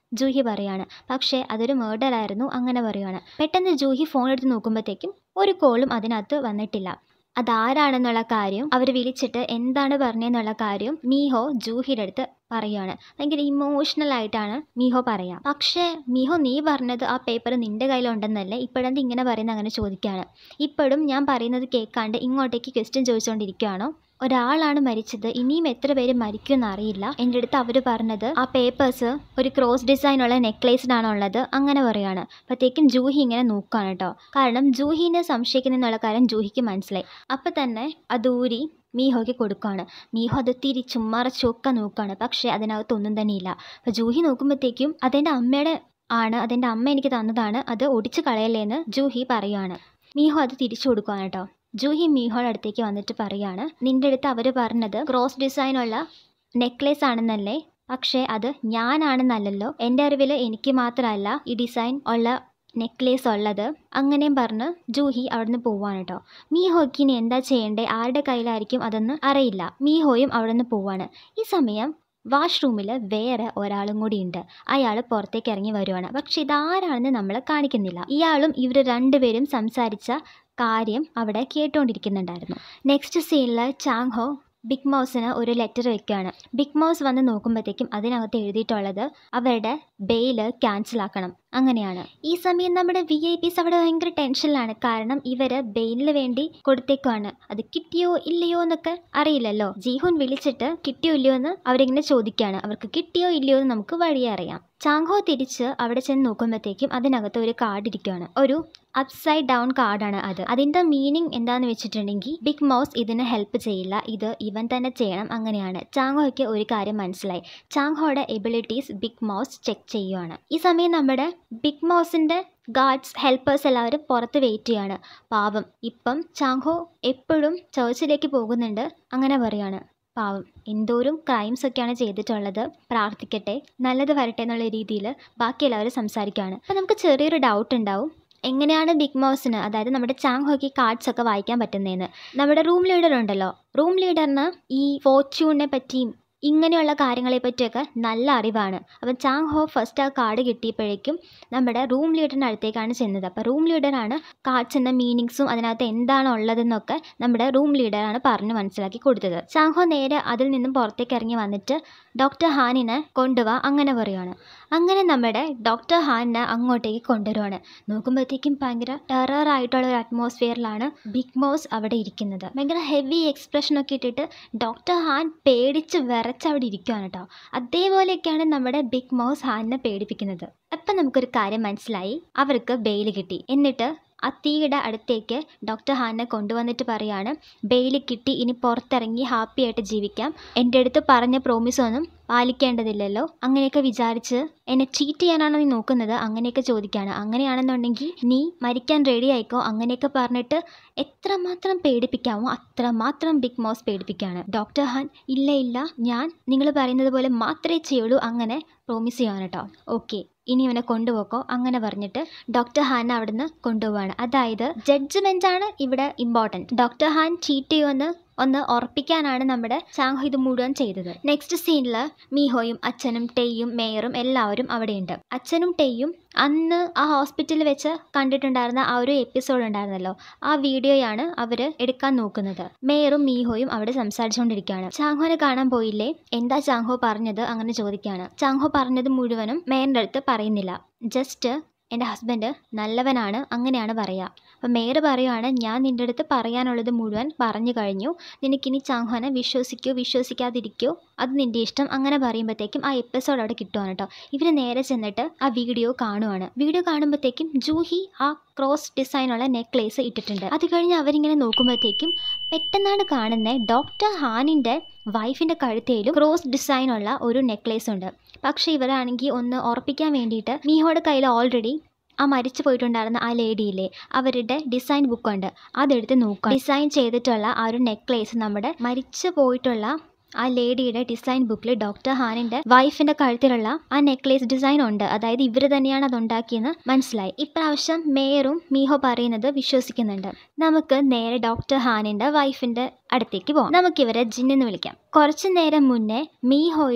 ജൂഹി പറയാണ് പക്ഷേ അതൊരു murder ആയിരുന്നു അങ്ങനെ പറയുകയാണ് പെട്ടെന്ന് ജൂഹി ഫോൺ എടുത്ത് നോക്കുമ്പോഴത്തേക്കും ഒരു കോളും അതിനകത്ത് വന്നിട്ടില്ല അതാരാണെന്നുള്ള കാര്യം അവർ വിളിച്ചിട്ട് എന്താണ് പറഞ്ഞതെന്നുള്ള കാര്യം മീഹോ ജൂഹിയുടെ അടുത്ത് പറയുകയാണ് ഭയങ്കര ഇമോഷണൽ ആയിട്ടാണ് മീഹോ പറയാം പക്ഷേ മീഹോ നീ പറഞ്ഞത് ആ പേപ്പർ നിൻ്റെ കയ്യിലുണ്ടെന്നല്ലേ ഇപ്പോഴെന്ത് ഇങ്ങനെ പറയുന്നത് അങ്ങനെ ചോദിക്കുകയാണ് ഇപ്പോഴും ഞാൻ പറയുന്നത് കേൾക്കാണ്ട് ഇങ്ങോട്ടേക്ക് ക്വസ്റ്റ്യൻ ചോദിച്ചുകൊണ്ടിരിക്കുകയാണോ ഒരാളാണ് മരിച്ചത് ഇനിയും എത്ര പേര് മരിക്കുമെന്ന് അറിയില്ല എൻ്റെ അടുത്ത് അവർ പറഞ്ഞത് ആ പേപ്പേഴ്സ് ഒരു ക്രോസ് ഡിസൈനുള്ള നെക്ലേസിനാണ് ഉള്ളത് അങ്ങനെ പറയാണ് അപ്പോഴത്തേക്കും ജൂഹി ഇങ്ങനെ നോക്കുകയാണ് കേട്ടോ കാരണം ജൂഹിനെ സംശയിക്കുന്നെന്നുള്ള കാര്യം ജൂഹിക്ക് മനസ്സിലായി അപ്പം തന്നെ അത് ഊരി മീഹോയ്ക്ക് കൊടുക്കുകയാണ് മീഹോ അത് തിരിച്ചും മറച്ചൊക്കെ നോക്കുകയാണ് പക്ഷേ അതിനകത്തൊന്നും തന്നെ ഇല്ല അപ്പോൾ ജൂഹി നോക്കുമ്പോഴത്തേക്കും അതെൻ്റെ അമ്മയുടെ ആണ് അതെൻ്റെ അമ്മ എനിക്ക് തന്നതാണ് അത് ഒടിച്ച് കളയല്ലേ എന്ന് ജൂഹി പറയുകയാണ് മീഹോ അത് തിരിച്ചു കൊടുക്കുകയാണ് കേട്ടോ ജൂഹി മീഹോയുടെ അടുത്തേക്ക് വന്നിട്ട് പറയാണ് നിൻ്റെ അടുത്ത് അവർ പറഞ്ഞത് ക്രോസ് ഡിസൈനുള്ള നെക്ലേസ് ആണെന്നല്ലേ പക്ഷേ അത് ഞാനാണെന്നല്ലല്ലോ എൻ്റെ അറിവിൽ എനിക്ക് മാത്രമല്ല ഈ ഡിസൈൻ ഉള്ള നെക്ലേസ് ഉള്ളത് അങ്ങനെയും പറഞ്ഞ് ജൂഹി അവിടുന്ന് പോവാണ് കേട്ടോ മീഹോയ്ക്ക് ഇനി എന്താ ചെയ്യണ്ടേ ആരുടെ കയ്യിലായിരിക്കും അതൊന്നും അറിയില്ല മീഹോയും അവിടുന്ന് പോവാണ് ഈ സമയം വാഷ്റൂമിൽ വേറെ ഒരാളും കൂടി ഉണ്ട് അയാൾ പുറത്തേക്ക് ഇറങ്ങി വരുവാണ് പക്ഷെ ഇതാരാണെന്ന് നമ്മൾ കാണിക്കുന്നില്ല ഇയാളും ഇവർ രണ്ടുപേരും സംസാരിച്ച കാര്യം അവിടെ കേട്ടുകൊണ്ടിരിക്കുന്നുണ്ടായിരുന്നു നെക്സ്റ്റ് സീനിൽ ചാങ്ഹോ ബിഗ് മൗസിന് ഒരു ലെറ്റർ വെക്കുകയാണ് ബിഗ് മൗസ് വന്ന് നോക്കുമ്പോഴത്തേക്കും അതിനകത്ത് എഴുതിയിട്ടുള്ളത് അവരുടെ ബെയില് ക്യാൻസൽ ആക്കണം അങ്ങനെയാണ് ഈ സമയം നമ്മുടെ വി ഐ പിസ് അവിടെ ഭയങ്കര ടെൻഷനിലാണ് കാരണം ഇവർ ബെയിലിന് വേണ്ടി കൊടുത്തേക്കുവാണ് അത് കിട്ടിയോ ഇല്ലയോ എന്നൊക്കെ അറിയില്ലല്ലോ ജീഹുൻ വിളിച്ചിട്ട് കിട്ടിയോ ഇല്ലയോ എന്ന് അവരിങ്ങനെ ചോദിക്കുകയാണ് അവർക്ക് കിട്ടിയോ ഇല്ലയോ എന്ന് നമുക്ക് വഴിയെ അറിയാം ചാങ്ഹോ തിരിച്ച് അവിടെ ചെന്ന് നോക്കുമ്പോഴത്തേക്കും അതിനകത്ത് ഒരു കാർഡ് ഇരിക്കുകയാണ് ഒരു അപ്സൈഡ് ഡൗൺ കാർഡാണ് അത് അതിൻ്റെ മീനിങ് എന്താന്ന് വെച്ചിട്ടുണ്ടെങ്കിൽ ബിഗ് മൗസ് ഇതിന് ഹെൽപ്പ് ചെയ്യില്ല ഇത് ഇവൻ തന്നെ ചെയ്യണം അങ്ങനെയാണ് ചാങ്ഹോയ്ക്ക് ഒരു കാര്യം മനസ്സിലായി ചാങ്ഹോയുടെ എബിലിറ്റീസ് ബിഗ് മൗസ് ചെക്ക് ചെയ്യുവാണ് ഈ സമയം നമ്മുടെ ബിഗ് മൗസിൻ്റെ ഗാർഡ്സ് ഹെൽപ്പേഴ്സ് എല്ലാവരും പുറത്ത് വെയിറ്റ് ചെയ്യാണ് പാവം ഇപ്പം ചാങ്ഹോ എപ്പോഴും ചേർച്ചിലേക്ക് പോകുന്നുണ്ട് അങ്ങനെ പറയാണ് പാവം എന്തോരം ക്രൈംസ് ഒക്കെയാണ് ചെയ്തിട്ടുള്ളത് പ്രാർത്ഥിക്കട്ടെ നല്ലത് വരട്ടെ എന്നുള്ള രീതിയിൽ ബാക്കി എല്ലാവരും സംസാരിക്കുകയാണ് അപ്പോൾ നമുക്ക് ചെറിയൊരു ഡൗട്ട് ഉണ്ടാവും എങ്ങനെയാണ് ബിഗ് മൗസിന് അതായത് നമ്മുടെ ചാങ് ഹോക്കി കാർഡ്സ് ഒക്കെ വായിക്കാൻ പറ്റുന്നതെന്ന് നമ്മുടെ റൂം ലീഡർ ഉണ്ടല്ലോ റൂം ലീഡറിന് ഈ ഫോർച്യൂണിനെ പറ്റിയും ഇങ്ങനെയുള്ള കാര്യങ്ങളെ പറ്റിയൊക്കെ നല്ല അറിവാണ് അപ്പം ചാങ് ഹോ ഫസ്റ്റ് ആ കാർഡ് കിട്ടിയപ്പോഴേക്കും നമ്മുടെ റൂം ലീഡറിൻ്റെ അടുത്തേക്കാണ് ചെന്നത് അപ്പോൾ റൂം ലീഡറാണ് കാർഡ്സിൻ്റെ മീനിങ്സും അതിനകത്ത് എന്താണ് ഉള്ളതെന്നൊക്കെ നമ്മുടെ റൂം ലീഡറാണ് പറഞ്ഞ് മനസ്സിലാക്കി കൊടുത്തത് ചാങ് ഹോ നേരെ അതിൽ നിന്നും പുറത്തേക്ക് ഇറങ്ങി വന്നിട്ട് ഡോക്ടർ ഹാനിനെ കൊണ്ടുവാ അങ്ങനെ പറയുവാണ് അങ്ങനെ നമ്മുടെ ഡോക്ടർ ഹാനിനെ അങ്ങോട്ടേക്ക് കൊണ്ടുവരുവാണ് നോക്കുമ്പോഴത്തേക്കും ഭയങ്കര ടെറർ ആയിട്ടുള്ള ഒരു അറ്റ്മോസ്ഫിയറിലാണ് ബിഗ് മൗസ് അവിടെ ഇരിക്കുന്നത് ഭയങ്കര ഹെവി എക്സ്പ്രഷനൊക്കെ ഇട്ടിട്ട് ഡോക്ടർ ഹാൻ പേടിച്ച് വിറച്ച് അവിടെ ഇരിക്കുകയാണ് കേട്ടോ അതേപോലെയൊക്കെയാണ് നമ്മുടെ ബിഗ് മൗസ് ഹാനിനെ പേടിപ്പിക്കുന്നത് അപ്പം നമുക്കൊരു കാര്യം മനസ്സിലായി അവർക്ക് ബെയിൽ കിട്ടി എന്നിട്ട് ആ തീയുടെ അടുത്തേക്ക് ഡോക്ടർ ഹാനെ കൊണ്ടുവന്നിട്ട് പറയാണ് ബെയിൽ കിട്ടി ഇനി പുറത്തിറങ്ങി ഹാപ്പി ആയിട്ട് ജീവിക്കാം എൻ്റെ അടുത്ത് പറഞ്ഞ പ്രോമിസ് ഒന്നും പാലിക്കേണ്ടതില്ലല്ലോ അങ്ങനെയൊക്കെ വിചാരിച്ച് എന്നെ ചീറ്റ് ചെയ്യാനാണോ നീ നോക്കുന്നത് അങ്ങനെയൊക്കെ ചോദിക്കുകയാണ് അങ്ങനെയാണെന്നുണ്ടെങ്കിൽ നീ മരിക്കാൻ റെഡി ആയിക്കോ അങ്ങനെയൊക്കെ പറഞ്ഞിട്ട് എത്രമാത്രം പേടിപ്പിക്കാമോ അത്രമാത്രം ബിഗ് മൗസ് പേടിപ്പിക്കുകയാണ് ഡോക്ടർ ഹാൻ ഇല്ല ഇല്ല ഞാൻ നിങ്ങൾ പറയുന്നത് പോലെ മാത്രമേ ചെയ്യുള്ളൂ അങ്ങനെ പ്രോമിസ് ചെയ്യാണ് കേട്ടോ ഓക്കെ ഇനി ഇവനെ കൊണ്ടുപോക്കോ അങ്ങനെ പറഞ്ഞിട്ട് ഡോക്ടർ ഹാൻ അവിടുന്ന് കൊണ്ടുപോവാണ് അതായത് ജഡ്ജ്മെൻ്റ് ആണ് ഇവിടെ ഇമ്പോർട്ടൻറ്റ് ഡോക്ടർ ഹാൻ ചീറ്റ് ചെയ്യുമെന്ന് ഒന്ന് ഉറപ്പിക്കാനാണ് നമ്മുടെ ചാങ്ഹോ ഇത് മുഴുവൻ ചെയ്തത് നെക്സ്റ്റ് സീനിൽ മീഹോയും അച്ഛനും ടെയ്യും മേയറും എല്ലാവരും അവിടെയുണ്ട് അച്ഛനും ടെയ്യും അന്ന് ആ ഹോസ്പിറ്റലിൽ വെച്ച് കണ്ടിട്ടുണ്ടായിരുന്ന ആ ഒരു എപ്പിസോഡ് ഉണ്ടായിരുന്നല്ലോ ആ വീഡിയോയാണ് അവർ എടുക്കാൻ നോക്കുന്നത് മേയറും മീഹോയും അവിടെ സംസാരിച്ചുകൊണ്ടിരിക്കുകയാണ് ചാങ്ഹോനെ കാണാൻ പോയില്ലേ എന്താ ചാങ്ഹോ പറഞ്ഞത് അങ്ങനെ ചോദിക്കുകയാണ് ചാങ്ഹോ പറഞ്ഞത് മുഴുവനും മേയറിൻ്റെ അടുത്ത് പറയുന്നില്ല ജസ്റ്റ് എൻ്റെ ഹസ്ബൻഡ് നല്ലവനാണ് അങ്ങനെയാണ് പറയുക അപ്പം മേയർ പറയുവാണ് ഞാൻ നിൻ്റെ അടുത്ത് പറയാനുള്ളത് മുഴുവൻ പറഞ്ഞു കഴിഞ്ഞു നിനക്കിനി ചാങ്ഹോനെ വിശ്വസിക്കോ വിശ്വസിക്കാതിരിക്കോ അത് നിൻ്റെ ഇഷ്ടം അങ്ങനെ പറയുമ്പോഴത്തേക്കും ആ എപ്പിസോഡ് അവിടെ കിട്ടുവാണ് കേട്ടോ ഇവർ നേരെ ചെന്നിട്ട് ആ വീഡിയോ കാണുവാണ് വീഡിയോ കാണുമ്പോഴത്തേക്കും ജൂഹി ആ ക്രോസ് ഡിസൈനുള്ള നെക്ലേസ് ഇട്ടിട്ടുണ്ട് അത് കഴിഞ്ഞ് അവരിങ്ങനെ നോക്കുമ്പോഴത്തേക്കും പെട്ടെന്നാണ് കാണുന്നത് ഡോക്ടർ ഹാനിൻ്റെ വൈഫിൻ്റെ കഴുത്തേലും ക്രോസ് ഡിസൈനുള്ള ഒരു നെക്ലേസ് ഉണ്ട് പക്ഷേ ഇവരാണെങ്കിൽ ഒന്ന് ഉറപ്പിക്കാൻ വേണ്ടിയിട്ട് മീഹോയുടെ കയ്യിൽ ഓൾറെഡി ആ മരിച്ചു പോയിട്ടുണ്ടായിരുന്ന ആ ലേഡിയില്ലേ അവരുടെ ഡിസൈൻ ബുക്കുണ്ട് അതെടുത്ത് നോക്കുക ഡിസൈൻ ചെയ്തിട്ടുള്ള ആ ഒരു നെക്ലേസ് നമ്മുടെ മരിച്ചു പോയിട്ടുള്ള ആ ലേഡിയുടെ ഡിസൈൻ ബുക്കിൽ ഡോക്ടർ ഹാനിൻ്റെ വൈഫിൻ്റെ കഴുത്തിലുള്ള ആ നെക്ലേസ് ഡിസൈൻ ഉണ്ട് അതായത് ഇവർ തന്നെയാണ് അത് ഉണ്ടാക്കിയെന്ന് മനസ്സിലായി ഇപ്രാവശ്യം മേയറും മീഹോ പറയുന്നത് വിശ്വസിക്കുന്നുണ്ട് നമുക്ക് നേരെ ഡോക്ടർ ഹാനിൻ്റെ വൈഫിൻ്റെ അടുത്തേക്ക് പോകാം നമുക്കിവരെ ജിന്നെന്ന് വിളിക്കാം കുറച്ചു നേരം മുന്നേ മീഹോയും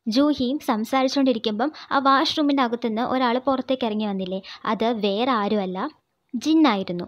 ജൂഹിയും സംസാരിച്ചുകൊണ്ടിരിക്കുമ്പം ആ വാഷ്റൂമിൻ്റെ അകത്തുനിന്ന് ഒരാൾ പുറത്തേക്ക് ഇറങ്ങി വന്നില്ലേ അത് വേറെ ആരുമല്ല ജിന്നായിരുന്നു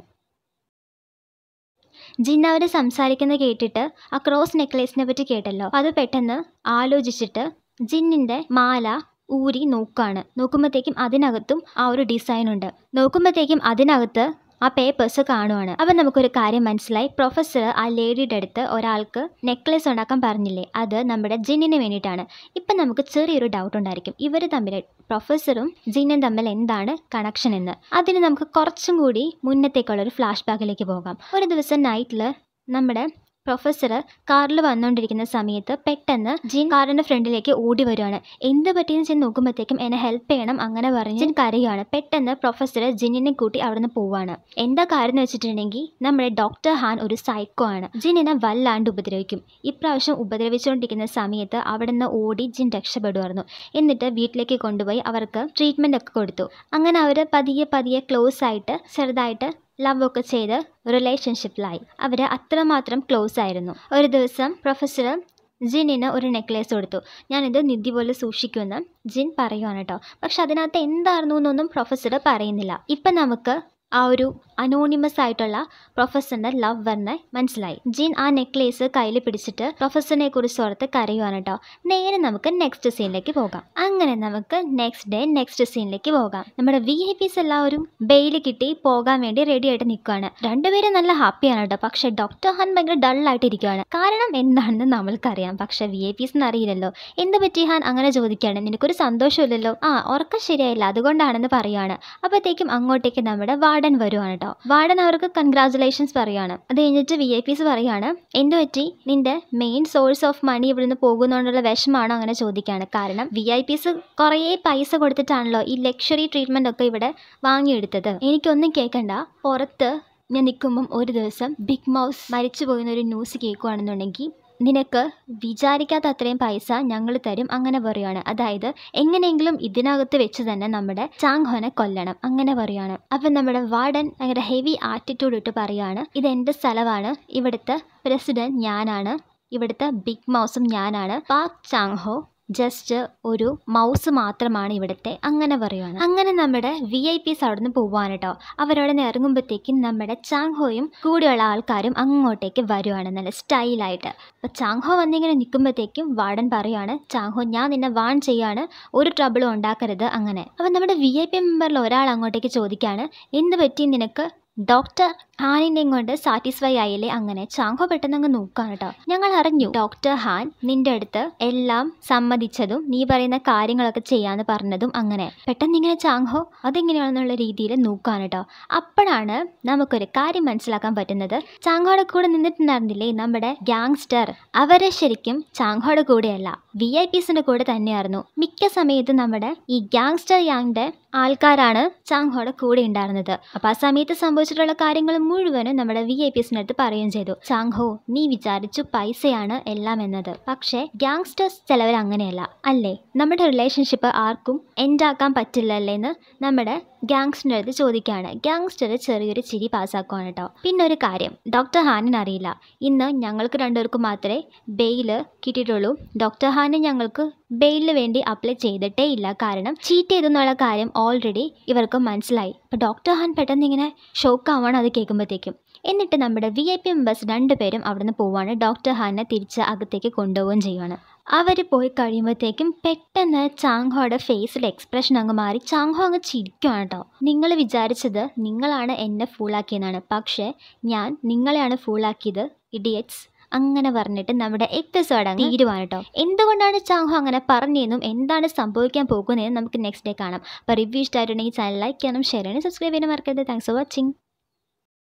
ജിൻ അവർ സംസാരിക്കുന്നത് കേട്ടിട്ട് ആ ക്രോസ് നെക്ലേസിനെ പറ്റി കേട്ടല്ലോ അത് പെട്ടെന്ന് ആലോചിച്ചിട്ട് ജിന്നിൻ്റെ മാല ഊരി നോക്കാണ് നോക്കുമ്പോഴത്തേക്കും അതിനകത്തും ആ ഒരു ഡിസൈൻ ഉണ്ട് നോക്കുമ്പോഴത്തേക്കും അതിനകത്ത് ആ പേപ്പേഴ്സ് കാണുവാണ് അപ്പം നമുക്കൊരു കാര്യം മനസ്സിലായി പ്രൊഫസർ ആ ലേഡിയുടെ അടുത്ത് ഒരാൾക്ക് നെക്ലേസ് ഉണ്ടാക്കാൻ പറഞ്ഞില്ലേ അത് നമ്മുടെ ജിന്നിന് വേണ്ടിയിട്ടാണ് ഇപ്പം നമുക്ക് ചെറിയൊരു ഡൗട്ട് ഉണ്ടായിരിക്കും ഇവർ തമ്മിൽ പ്രൊഫസറും ജിന്നും തമ്മിൽ എന്താണ് കണക്ഷൻ എന്ന് അതിന് നമുക്ക് കുറച്ചും കൂടി മുന്നത്തേക്കുള്ള ഒരു ഫ്ലാഷ് ബാക്കിലേക്ക് പോകാം ഒരു ദിവസം നൈറ്റിൽ നമ്മുടെ പ്രൊഫസർ കാറിൽ വന്നുകൊണ്ടിരിക്കുന്ന സമയത്ത് പെട്ടെന്ന് ജിൻ കാറിൻ്റെ ഫ്രണ്ടിലേക്ക് ഓടി വരുവാണ് എന്ത് പറ്റിയെന്ന് ചെന്ന് നോക്കുമ്പോഴത്തേക്കും എന്നെ ഹെൽപ്പ് ചെയ്യണം അങ്ങനെ പറഞ്ഞ് ജിൻ കരയുകയാണ് പെട്ടെന്ന് പ്രൊഫസർ ജിന്നിനെ കൂട്ടി അവിടുന്ന് പോവാണ് എന്താ കാര്യം എന്ന് വെച്ചിട്ടുണ്ടെങ്കിൽ നമ്മുടെ ഡോക്ടർ ഹാൻ ഒരു സൈക്കോ ആണ് ജിന്നിനെ വല്ലാണ്ട് ഉപദ്രവിക്കും ഇപ്രാവശ്യം ഉപദ്രവിച്ചുകൊണ്ടിരിക്കുന്ന സമയത്ത് അവിടുന്ന് ഓടി ജിൻ രക്ഷപ്പെടുമായിരുന്നു എന്നിട്ട് വീട്ടിലേക്ക് കൊണ്ടുപോയി അവർക്ക് ട്രീറ്റ്മെൻ്റ് ഒക്കെ കൊടുത്തു അങ്ങനെ അവർ പതിയെ പതിയെ ക്ലോസ് ആയിട്ട് ചെറുതായിട്ട് ലവ് ഒക്കെ ചെയ്ത് റിലേഷൻഷിപ്പിലായി അവർ അത്രമാത്രം ക്ലോസ് ആയിരുന്നു ഒരു ദിവസം പ്രൊഫസർ ജിന്നിന് ഒരു നെക്ലേസ് കൊടുത്തു ഞാനിത് നിധി പോലെ സൂക്ഷിക്കുമെന്ന് ജിൻ പറയുവാണ് കേട്ടോ പക്ഷെ അതിനകത്ത് എന്തായിരുന്നു എന്നൊന്നും പ്രൊഫസർ പറയുന്നില്ല ഇപ്പം നമുക്ക് ആ ഒരു അനോണിമസ് ആയിട്ടുള്ള പ്രൊഫസറിൻ്റെ ലവറിനെ മനസ്സിലായി ജിൻ ആ നെക്ലേസ് കയ്യിൽ പിടിച്ചിട്ട് പ്രൊഫസറിനെ കുറിച്ച് ഓർത്ത് കരയുവാണ് കേട്ടോ നേരെ നമുക്ക് നെക്സ്റ്റ് സീനിലേക്ക് പോകാം അങ്ങനെ നമുക്ക് നെക്സ്റ്റ് ഡേ നെക്സ്റ്റ് സീനിലേക്ക് പോകാം നമ്മുടെ വി ഐ പിസ് എല്ലാവരും ബെയിൽ കിട്ടി പോകാൻ വേണ്ടി റെഡി ആയിട്ട് നിൽക്കുകയാണ് രണ്ടുപേരും നല്ല ഹാപ്പിയാണ് കേട്ടോ പക്ഷേ ഡോക്ടർ ഹാൻ ഭയങ്കര ഡള്ളായിട്ട് ഇരിക്കുകയാണ് കാരണം എന്താണെന്ന് നമ്മൾക്കറിയാം പക്ഷേ വി ഐ പിസ് അറിയില്ലല്ലോ എന്ത് പറ്റി ഹാൻ അങ്ങനെ ചോദിക്കുകയാണ് നിനക്കൊരു സന്തോഷമില്ലല്ലോ ആ ഉറക്കം ശരിയായില്ല അതുകൊണ്ടാണെന്ന് പറയുകയാണ് അപ്പോഴത്തേക്കും അങ്ങോട്ടേക്ക് നമ്മുടെ വാർഡൻ വരുവാണ് കേട്ടോ വാർഡൻ അവർക്ക് കൺഗ്രാചുലേഷൻസ് പറയാണ് അത് കഴിഞ്ഞിട്ട് വി ഐ പിസ് പറയാണ് എന്ത് പറ്റി നിന്റെ മെയിൻ സോഴ്സ് ഓഫ് മണി ഇവിടുന്ന് പോകുന്നതുകൊണ്ടുള്ള വിഷമാണോ അങ്ങനെ ചോദിക്കുകയാണ് കാരണം വി ഐ പിസ് കുറേ പൈസ കൊടുത്തിട്ടാണല്ലോ ഈ ലക്ഷറി ട്രീറ്റ്മെൻ്റ് ഒക്കെ ഇവിടെ വാങ്ങിയെടുത്തത് എനിക്കൊന്നും കേൾക്കണ്ട പുറത്ത് ഞാൻ നിൽക്കുമ്പം ഒരു ദിവസം ബിഗ് മൗസ് മരിച്ചു പോയെന്നൊരു ന്യൂസ് കേൾക്കുകയാണെന്നുണ്ടെങ്കിൽ നിനക്ക് വിചാരിക്കാത്ത അത്രയും പൈസ ഞങ്ങൾ തരും അങ്ങനെ പറയുകയാണ് അതായത് എങ്ങനെയെങ്കിലും ഇതിനകത്ത് വെച്ച് തന്നെ നമ്മുടെ ചാങ്ഹോനെ കൊല്ലണം അങ്ങനെ പറയുകയാണ് അപ്പം നമ്മുടെ വാർഡൻ ഭയങ്കര ഹെവി ആറ്റിറ്റ്യൂഡ് ഇട്ട് പറയുകയാണ് ഇത് എൻ്റെ സ്ഥലമാണ് ഇവിടുത്തെ പ്രസിഡന്റ് ഞാനാണ് ഇവിടുത്തെ ബിഗ് മൗസും ഞാനാണ് പാക് ചാങ്ഹോ ജസ്റ്റ് ഒരു മൗസ് മാത്രമാണ് ഇവിടുത്തെ അങ്ങനെ പറയുവാണ് അങ്ങനെ നമ്മുടെ വി ഐ പിസ് അവിടെ നിന്ന് പോവാണ് കേട്ടോ അവരവിടെ നിന്ന് ഇറങ്ങുമ്പോഴത്തേക്കും നമ്മുടെ ചാങ്ഹോയും കൂടെയുള്ള ആൾക്കാരും അങ്ങോട്ടേക്ക് വരുവാണ് നല്ല സ്റ്റൈലായിട്ട് അപ്പോൾ ചാങ്ഹോ വന്നിങ്ങനെ നിൽക്കുമ്പോഴത്തേക്കും വാർഡൻ പറയുവാണ് ചാങ്ഹോ ഞാൻ നിന്നെ വാൺ ചെയ്യാണ് ഒരു ട്രബിളും ഉണ്ടാക്കരുത് അങ്ങനെ അപ്പം നമ്മുടെ വി ഐ പി മെമ്പറിൽ ഒരാൾ അങ്ങോട്ടേക്ക് ചോദിക്കുകയാണ് എന്ത് പറ്റി നിനക്ക് ഡോക്ടർ ഹാനിൻ്റെയും കൊണ്ട് സാറ്റിസ്ഫൈ ആയില്ലേ അങ്ങനെ ചാങ്കോ പെട്ടെന്ന് അങ്ങ് നോക്കാണ് കേട്ടോ ഞങ്ങൾ അറിഞ്ഞു ഡോക്ടർ ഹാൻ നിന്റെ അടുത്ത് എല്ലാം സമ്മതിച്ചതും നീ പറയുന്ന കാര്യങ്ങളൊക്കെ ചെയ്യാന്ന് പറഞ്ഞതും അങ്ങനെ പെട്ടെന്ന് ഇങ്ങനെ ചാങ്ഹോ അതെങ്ങനെയാണെന്നുള്ള രീതിയിൽ നോക്കാണ് കേട്ടോ അപ്പോഴാണ് നമുക്കൊരു കാര്യം മനസ്സിലാക്കാൻ പറ്റുന്നത് ചാങ്കോയുടെ കൂടെ നിന്നിട്ടുണ്ടായിരുന്നില്ലേ നമ്മുടെ ഗ്യാങ്സ്റ്റർ അവരെ ശരിക്കും ചാങ്കോയുടെ കൂടെയല്ല വി ഐ പിസിൻ്റെ കൂടെ തന്നെയായിരുന്നു മിക്ക സമയത്തും നമ്മുടെ ഈ ഗ്യാങ്സ്റ്റർ യാങ്ങിൻ്റെ ആൾക്കാരാണ് ചാങ്ഹോയുടെ കൂടെ ഉണ്ടായിരുന്നത് അപ്പോൾ ആ സമയത്ത് സംഭവിച്ചിട്ടുള്ള കാര്യങ്ങൾ മുഴുവനും നമ്മുടെ വി ഐ പിസിൻ്റെ അടുത്ത് പറയുകയും ചെയ്തു ചാങ്ഹോ നീ വിചാരിച്ചു പൈസയാണ് എല്ലാം എന്നത് പക്ഷേ ഗ്യാങ്സ്റ്റേഴ്സ് ചിലവർ അങ്ങനെയല്ല അല്ലേ നമ്മുടെ റിലേഷൻഷിപ്പ് ആർക്കും എൻഡാക്കാൻ പറ്റില്ലല്ലേ എന്ന് നമ്മുടെ ഗ്യാങ്സ്റ്ററിൻ്റെ അടുത്ത് ചോദിക്കുകയാണ് ഗ്യാങ്സ്റ്റർ ചെറിയൊരു ചിരി പാസ്സാക്കുവാണ് കേട്ടോ പിന്നെ ഒരു കാര്യം ഡോക്ടർ ഹാനിന് അറിയില്ല ഇന്ന് ഞങ്ങൾക്ക് രണ്ടുപേർക്കും മാത്രമേ ബെയിൽ കിട്ടിയിട്ടുള്ളൂ ഡോക്ടർ ഹാന് ഞങ്ങൾക്ക് ബെയിലിന് വേണ്ടി അപ്ലൈ ചെയ്തിട്ടേ ഇല്ല കാരണം ചീറ്റ് ചെയ്തെന്നുള്ള കാര്യം ഓൾറെഡി ഇവർക്ക് മനസ്സിലായി അപ്പോൾ ഡോക്ടർ ഹാൻ പെട്ടെന്ന് ഇങ്ങനെ ഷോക്കാവാണ് അത് കേൾക്കുമ്പോഴത്തേക്കും എന്നിട്ട് നമ്മുടെ വി ഐ പി മെമ്പേഴ്സ് രണ്ടുപേരും അവിടുന്ന് പോവാണ് ഡോക്ടർ ഹാനെ തിരിച്ച് അകത്തേക്ക് കൊണ്ടുപോവുകയും ചെയ്യുവാണ് അവർ പോയി കഴിയുമ്പോഴത്തേക്കും പെട്ടെന്ന് ചാങ്ഹോയുടെ ഫേസിൽ എക്സ്പ്രഷൻ അങ്ങ് മാറി ചാങ്ഹോ അങ്ങ് ചിരിക്കുവാണ് കേട്ടോ നിങ്ങൾ വിചാരിച്ചത് നിങ്ങളാണ് എന്നെ ഫൂളാക്കിയെന്നാണ് പക്ഷേ ഞാൻ നിങ്ങളെയാണ് ഫൂളാക്കിയത് ഇഡിയറ്റ്സ് അങ്ങനെ പറഞ്ഞിട്ട് നമ്മുടെ എപ്പിസോഡ് അങ്ങ് തീരുവാണ് കേട്ടോ എന്തുകൊണ്ടാണ് ചാങ്ഹോ അങ്ങനെ പറഞ്ഞതെന്നും എന്താണ് സംഭവിക്കാൻ പോകുന്നതെന്നും നമുക്ക് നെക്സ്റ്റ് ഡേ കാണാം അപ്പോൾ റിവ്യൂ ഇഷ്ടമായിട്ടുണ്ടെങ്കിൽ ചാനൽ ലൈക്ക് ചെയ്യണം ഷെയർ ചെയ്യണം സബ്സ്ക്രൈബ് ചെയ്യാനും മറക്കരുത് താങ്ക്സ് ഫോർ വാച്ചിങ്